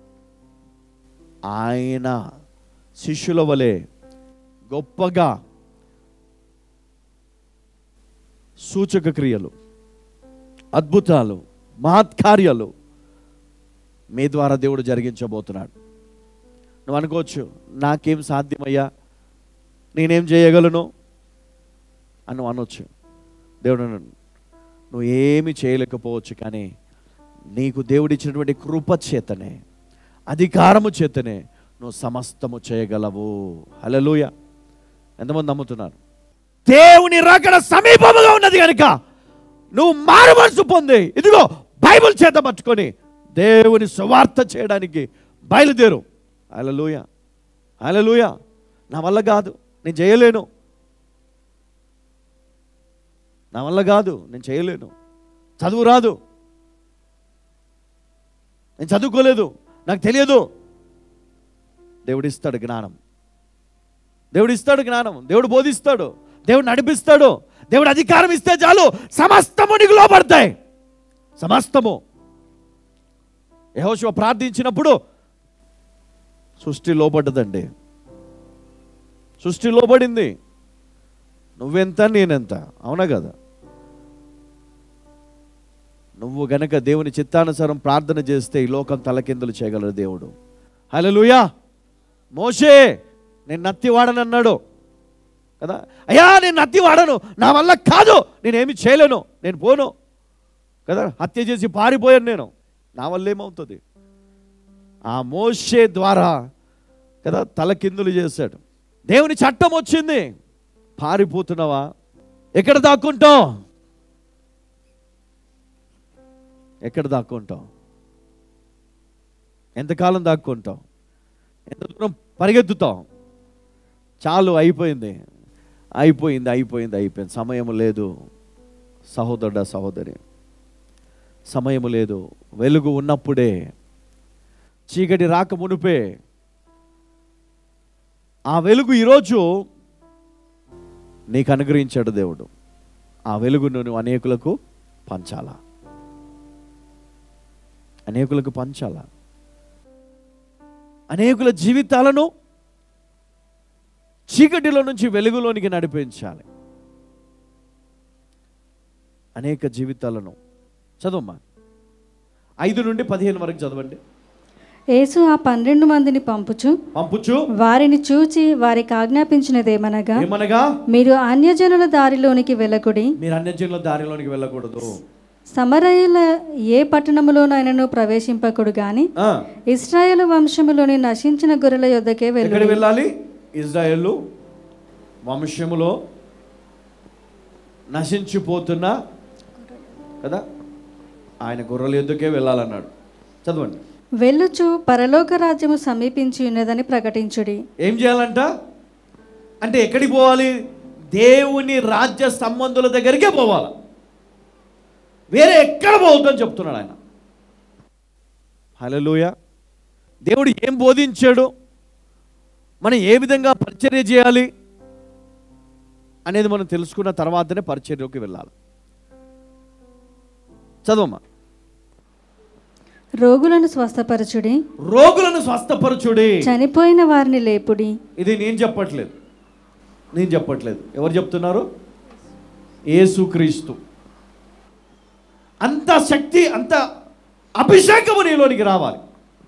ఆయన శిష్యుల వలె గొప్పగా సూచక క్రియలు అద్భుతాలు మహత్కార్యాలు మీ ద్వారా దేవుడు జరిగించబోతున్నాడు నువ్వు అనుకోవచ్చు నాకేం సాధ్యమయ్యా నేనేం చేయగలను అని నువ్వు అనొచ్చు దేవుడు అన్నాడు, నువ్వు ఏమి చేయలేకపోవచ్చు కానీ నీకు దేవుడిచ్చినటువంటి కృప చేతనే అధికారము చేతనే నువ్వు సమస్తము చేయగలవు హల్లెలూయా ఎంతమంది నమ్ముతున్నారు దేవుని రాకడ సమీపముగా ఉన్నది కనుక నువ్వు మారు మనసు పొంది ఇదిగో బైబిల్ చేత పట్టుకొని దేవుని సువార్త చేయడానికి బయలుదేరు అలలుయ అలలుయ నా వల్ల కాదు నేను చేయలేను నా వల్ల కాదు నేను చేయలేను చదువు రాదు నేను చదువుకోలేదు నాకు తెలియదు దేవుడిస్తాడు జ్ఞానం దేవుడు ఇస్తాడు జ్ఞానం దేవుడు బోధిస్తాడు దేవుడు నడిపిస్తాడు దేవుడు అధికారం ఇస్తే చాలు సమస్తము నీకు లోపడతాయి సమస్తము యహోశివ ప్రార్థించినప్పుడు సృష్టి లోపడ్డదండి సృష్టి లోబడింది నువ్వెంత నేనెంత అవునా కదా నువ్వు గనక దేవుని చిత్తానుసారం ప్రార్థన చేస్తే ఈ లోకం తలకిందులు చేయగలరు దేవుడు హల్లెలూయా మోషే నేను నత్తి వాడనన్నాడు కదా అయ్యా నేను నత్తి వాడను నా వల్ల కాదు నేనేమి చేయలేను నేను పోను కదా హత్య చేసి పారిపోయాను నేను నా వల్ల ఏమవుతుంది ఆ మోషే ద్వారా కదా తలకిందులు చేశాడు దేవుని చట్టం వచ్చింది పారిపోతున్నావా ఎక్కడ దాక్కుంటావు ఎక్కడ దాక్కుంటావు ఎంతకాలం దాక్కుంటావు ఎంత దూరం పరిగెత్తుతావు చాలు అయిపోయింది అయిపోయింది అయిపోయింది అయిపోయింది సమయం లేదు సహోదరుడ సహోదరి సమయం లేదు వెలుగు ఉన్నప్పుడే చీకటి రాక మునుపే ఆ వెలుగు ఈరోజు నీకు అనుగ్రహించాడు దేవుడు ఆ వెలుగును నువ్వు అనేకులకు పంచాలా అనేకులకు పంచాలా అనేకుల జీవితాలను చీకటిలో నుంచి వెలుగులోనికి నడిపించాలి అనేక జీవితాలను చదవమ్మా ఐదు నుండి పదిహేను వరకు చదవండి యేసు ఆ పన్నెండు మందిని పంపుచు పంపుచు వారిని చూచి వారికి ఆజ్ఞాపించినదేమనగా ఏమనగా మీరు అన్యజనుల దారిలోనికి వెళ్ళకుడి మీరు అన్యజనుల దారిలోనికి వెళ్ళకూడదు సమరయుల ఏ పట్టణములోనైనను ప్రవేశింపకుడు గాని ఆ, ఇస్రాయేలు వంశములోని నశించిన గొర్రెల యొద్దకే ఎక్కడికి వెళ్ళుడి వెళ్ళాలి ఇజ్రాయేల్ వంశములో నశించిపోతున్న కదా ఆయన గొర్రెల ఎద్దుకే వెళ్ళాలన్నాడు చదవండి వెళ్ళుచు పరలోక రాజ్యము సమీపించి ఉన్నదని ప్రకటించుడి ఏం చేయాలంట అంటే ఎక్కడికి పోవాలి దేవుని రాజ్య సంబంధుల దగ్గరికే పోవాలి వేరే ఎక్కడ పోవద్దని చెప్తున్నాడు ఆయన హలోయ దేవుడు ఏం బోధించాడు మనం ఏ విధంగా పరిచర్య చేయాలి అనేది మనం తెలుసుకున్న తర్వాతనే పరిచర్యలోకి వెళ్ళాలి చదవమ్మా రోగులను స్వస్థపరచుడి రోగులను స్వస్థపరచుడి చనిపోయిన వారిని లేపుడి ఇది నేను చెప్పట్లేదు నేను చెప్పట్లేదు ఎవరు చెప్తున్నారు యేసుక్రీస్తు అంత శక్తి అంత అభిషేకము నీలోనికి రావాలి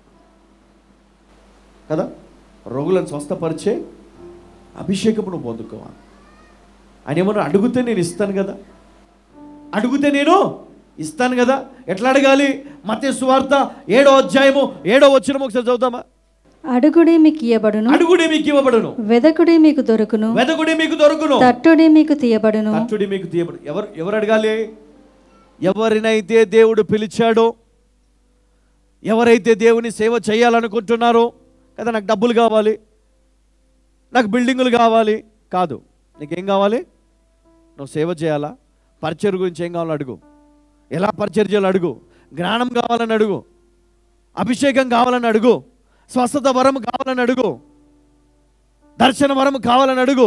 కదా రోగులను స్వస్థపరిచే అభిషేకము నువ్వు పొందుకోవాలి ఆయన ఏమన్నా అడిగితే నేను ఇస్తాను కదా అడిగితే నేను ఇస్తాను కదా ఎట్లా అడగాలి మతే సువార్త ఏడో అధ్యాయము ఏడో వచ్చిన ఒకసారి చదువుతామా అడుగుడి మీకు ఇయ్యబడును అడుగుడి మీకు ఇవ్వబడును వెదకుడి మీకు దొరుకును వెదకుడి మీకు దొరుకును తట్టుడి మీకు తీయబడును తట్టుడి మీకు తీయబడు ఎవరు ఎవరు అడగాలి ఎవరినైతే దేవుడు పిలిచాడో ఎవరైతే దేవుని సేవ చేయాలనుకుంటున్నారో కదా నాకు డబ్బులు కావాలి నాకు బిల్డింగులు కావాలి కాదు నీకేం కావాలి నువ్వు సేవ చేయాలా పరిచర్ గురించి ఏం కావాలని అడుగు ఎలా పరిచర్ చేయాలో అడుగు జ్ఞానం కావాలని అడుగు అభిషేకం కావాలని అడుగు స్వస్థత వరం కావాలని అడుగు దర్శన వరం కావాలని అడుగు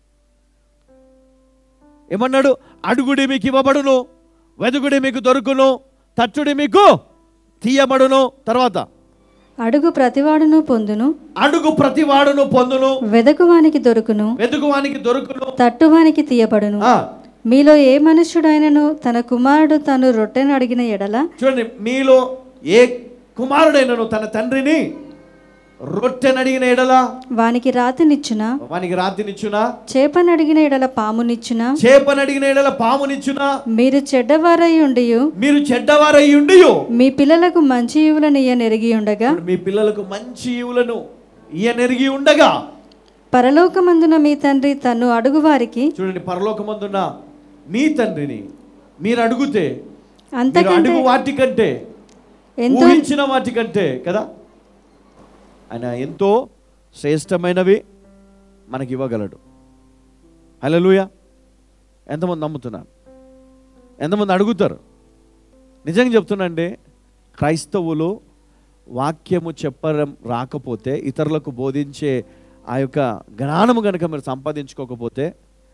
ఏమన్నాడు అడుగుడి మీకు ఇవ్వబడును వెదుగుడి మీకు దొరుకును తట్టుడి మీకు తీయబడును తర్వాత అడుగు ప్రతివాడును పొందును అడుగు ప్రతివాడును పొందును వెదకువానికి దొరుకును వెదుగువానికి దొరుకును తట్టువానికి తీయబడును ఆ, మీలో ఏ మనుష్యుడైనను తన కుమారుడు తను రొట్టెను అడిగిన ఎడల చూడండి మీలో ఏ కుమారుడైనను తన తండ్రిని రొట్టెనడిగిన ఎడల వానికి రాతినిచ్చున వానికి రాతినిచ్చునా చేపనడిగిన ఎడల పామునిచ్చున చేపనడిగిన ఎడల పామునిచ్చునా మీరు చెడ్డవారై ఉండియు మీరు చెడ్డవారై ఉండి మీ పిల్లలకు మంచి ఈవులను ఇయ్య నెరిగి ఉండగా మీ పిల్లలకు మంచి ఈవులను ఈయనెరిగి ఉండగా పరలోకమందున మీ తండ్రి తన్ను అడుగు వారికి చూడండి పరలోకమందున్న మీ తండ్రిని మీరు అడుగుతే మీరు అంతకంటే అడుగు వాటికంటే ఎంతో ఊహించిన వాటికంటే కదా ఆయన ఎంతో శ్రేష్టమైనవి మనకి ఇవ్వగలడు హల్లెలూయా ఎంతమంది నమ్ముతున్నారు ఎంతమంది అడుగుతారు నిజంగా చెప్తున్నాండి క్రైస్తవులు వాక్యము చెప్పడం రాకపోతే ఇతరులకు బోధించే ఆ యొక్క జ్ఞానము కనుక మీరు సంపాదించుకోకపోతే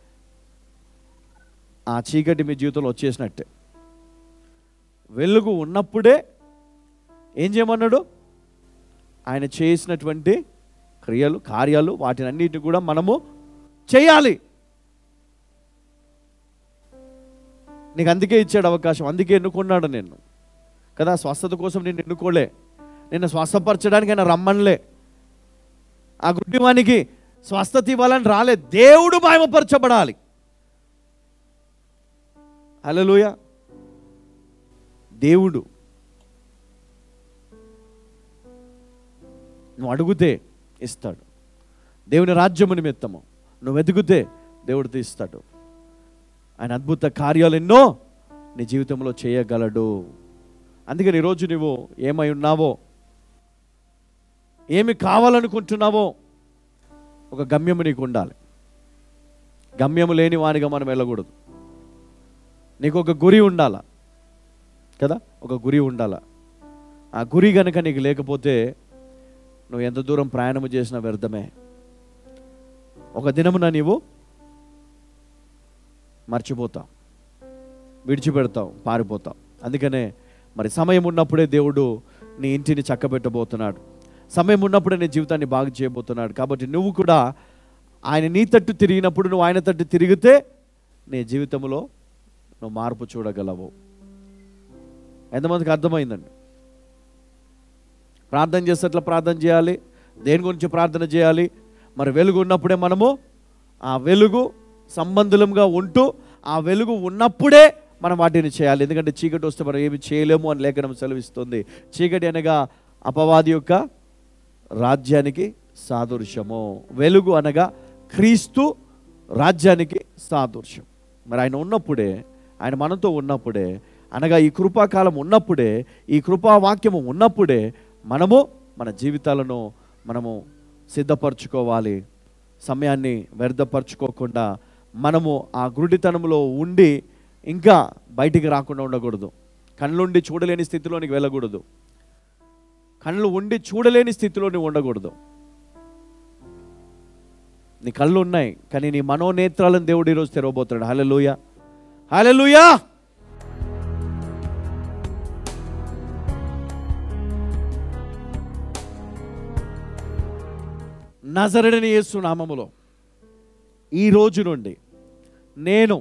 ఆ చీకటి మీ జీవితంలో వచ్చేసినట్టే వెలుగు ఉన్నప్పుడే ఏం చేయమన్నాడు ఆయన చేసినటువంటి క్రియలు కార్యాలు వాటిని అన్నిటిని కూడా మనము చేయాలి నీకు అందుకే ఇచ్చాడు అవకాశం అందుకే ఎన్నుకున్నాడు నేను కదా స్వస్థత కోసం నేను ఎన్నుకోలే నిన్ను స్వస్థపరచడానికి ఆయన రమ్మనిలే ఆ గుడ్డివానికి స్వస్థత ఇవ్వాలని రాలే దేవుడు మాయమపరచబడాలి హల్లెలూయా దేవుడు నువ్వు అడుగుతే ఇస్తాడు దేవుని రాజ్యము నిమిత్తము నువ్వు వెతుకుతే దేవుడితో ఇస్తాడు ఆయన అద్భుత కార్యాలు ఎన్నో నీ జీవితంలో చేయగలడు అందుకని ఈరోజు నువ్వు ఏమై ఉన్నావో ఏమి కావాలనుకుంటున్నావో ఒక గమ్యము నీకు ఉండాలి గమ్యము లేని వానిగా మనం వెళ్ళకూడదు నీకు ఒక గురి ఉండాల కదా ఒక గురి ఉండాల ఆ గురి కనుక నీకు లేకపోతే నువ్వు ఎంత దూరం ప్రయాణము చేసినా వ్యర్థమే ఒక దినమున నీవు మర్చిపోతావు విడిచిపెడతావు పారిపోతావు అందుకనే మరి సమయం ఉన్నప్పుడే దేవుడు నీ ఇంటిని చక్కబెట్టబోతున్నాడు సమయం ఉన్నప్పుడే నీ జీవితాన్ని బాగు చేయబోతున్నాడు కాబట్టి నువ్వు కూడా ఆయన నీ తట్టు తిరిగినప్పుడు నువ్వు ఆయన తట్టు తిరిగితే నీ జీవితంలో నువ్వు మార్పు చూడగలవు ఎంతమందికి అర్థమైందండి ప్రార్థన చేసేట్లా ప్రార్థన చేయాలి దేని గురించి ప్రార్థన చేయాలి మరి వెలుగు ఉన్నప్పుడే మనము ఆ వెలుగు సంబంధులంగా ఉంటూ ఆ వెలుగు ఉన్నప్పుడే మనం వాటిని చేయాలి ఎందుకంటే చీకటి వస్తే మనం ఏమి చేయలేము అని లేఖనం సెలవిస్తుంది చీకటి అనగా అపవాది యొక్క రాజ్యానికి సాదృశ్యము వెలుగు అనగా క్రీస్తు రాజ్యానికి సాదృశ్యం మరి ఆయన ఉన్నప్పుడే ఆయన మనతో ఉన్నప్పుడే అనగా ఈ కృపాకాలం ఉన్నప్పుడే ఈ కృపావాక్యము ఉన్నప్పుడే మనము మన జీవితాలను మనము సిద్ధపరచుకోవాలి సమయాన్ని వ్యర్థపరచుకోకుండా మనము ఆ గుడితనంలో ఉండి ఇంకా బయటికి రాకుండా ఉండకూడదు కళ్ళుండి చూడలేని స్థితిలోనికి వెళ్ళకూడదు కళ్ళు ఉండి చూడలేని స్థితిలో నువ్వు ఉండకూడదు నీ కళ్ళు ఉన్నాయి కానీ నీ మనోనేత్రాలను దేవుడు ఈరోజు తెరవబోతున్నాడు హలలుయ హలలుయా నజరడని యేసు నామములో ఈ రోజు నుండి నేను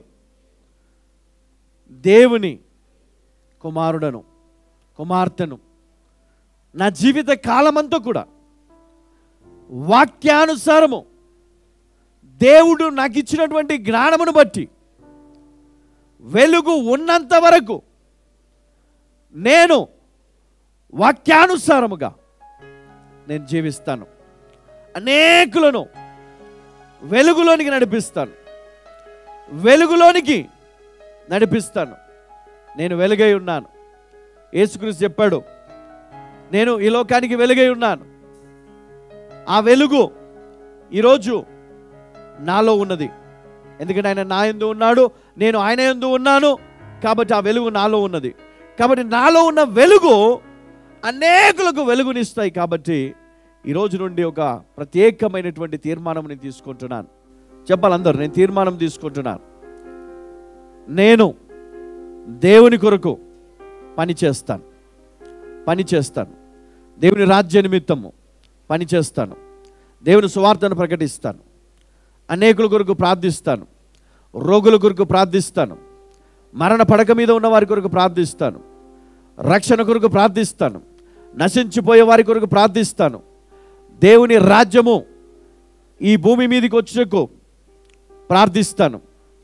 దేవుని కుమారుడను కుమార్తెను నా జీవిత కాలమంతా కూడా వాక్యానుసారము దేవుడు నాకు ఇచ్చినటువంటి జ్ఞానమును బట్టి వెలుగు ఉన్నంత వరకు నేను వాక్యానుసారముగా నేను జీవిస్తాను అనేకులను వెలుగులోనికి నడిపిస్తాను వెలుగులోనికి నడిపిస్తాను నేను వెలుగై ఉన్నాను యేసుక్రీస్తు చెప్పాడు నేను ఈ లోకానికి వెలుగై ఉన్నాను ఆ వెలుగు ఈరోజు నాలో ఉన్నది ఎందుకంటే ఆయన నా ఎందు ఉన్నాడు నేను ఆయన ఎందు ఉన్నాను కాబట్టి ఆ వెలుగు నాలో ఉన్నది కాబట్టి నాలో ఉన్న వెలుగు అనేకులకు వెలుగునిస్తాయి కాబట్టి ఈ రోజు నుండి ఒక ప్రత్యేకమైనటువంటి తీర్మానం నేను తీసుకుంటున్నాను చెప్పాలి అందరు నేను తీర్మానం తీసుకుంటున్నాను నేను దేవుని కొరకు పని చేస్తాను పని చేస్తాను దేవుని రాజ్య నిమిత్తము పని చేస్తాను దేవుని సువార్తను ప్రకటిస్తాను అనేకుల కొరకు ప్రార్థిస్తాను రోగుల కొరకు ప్రార్థిస్తాను మరణ పడక మీద ఉన్న వారి కొరకు ప్రార్థిస్తాను రక్షణ కొరకు ప్రార్థిస్తాను నశించిపోయే వారి కొరకు ప్రార్థిస్తాను దేవుని రాజ్యము ఈ భూమి మీదకి వచ్చుటకు ప్రార్థిస్తాను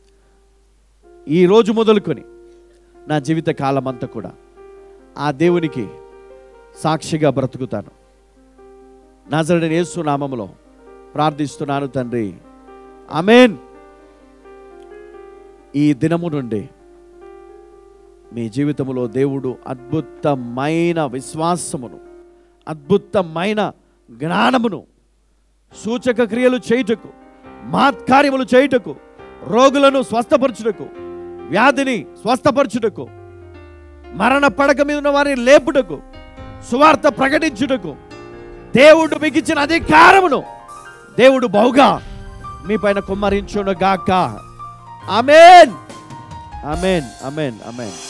ఈ రోజు మొదలుకొని నా జీవిత కాలం అంతా కూడా ఆ దేవునికి సాక్షిగా బ్రతుకుతాను నాజరుడైన యేసు నామములో ప్రార్థిస్తున్నాను తండ్రి ఆమేన్ ఈ దినము నుండి మీ జీవితంలో దేవుడు అద్భుతమైన విశ్వాసమును అద్భుతమైన జ్ఞానమును సూచక క్రియలు చేయుటకు మాత్కార్యములు చేయుటకు రోగులను స్వస్థపరచుటకు వ్యాధిని స్వస్థపరచుటకు మరణ పడక మీద ఉన్న వారిని లేపుటకు సువార్త ప్రకటించుటకు దేవుడు మీకు ఇచ్చిన అధికారమును దేవుడు బహుగా మీ పైన కుమ్మరించును గాక అమేన్ అమేన్ అమేన్ అమేన్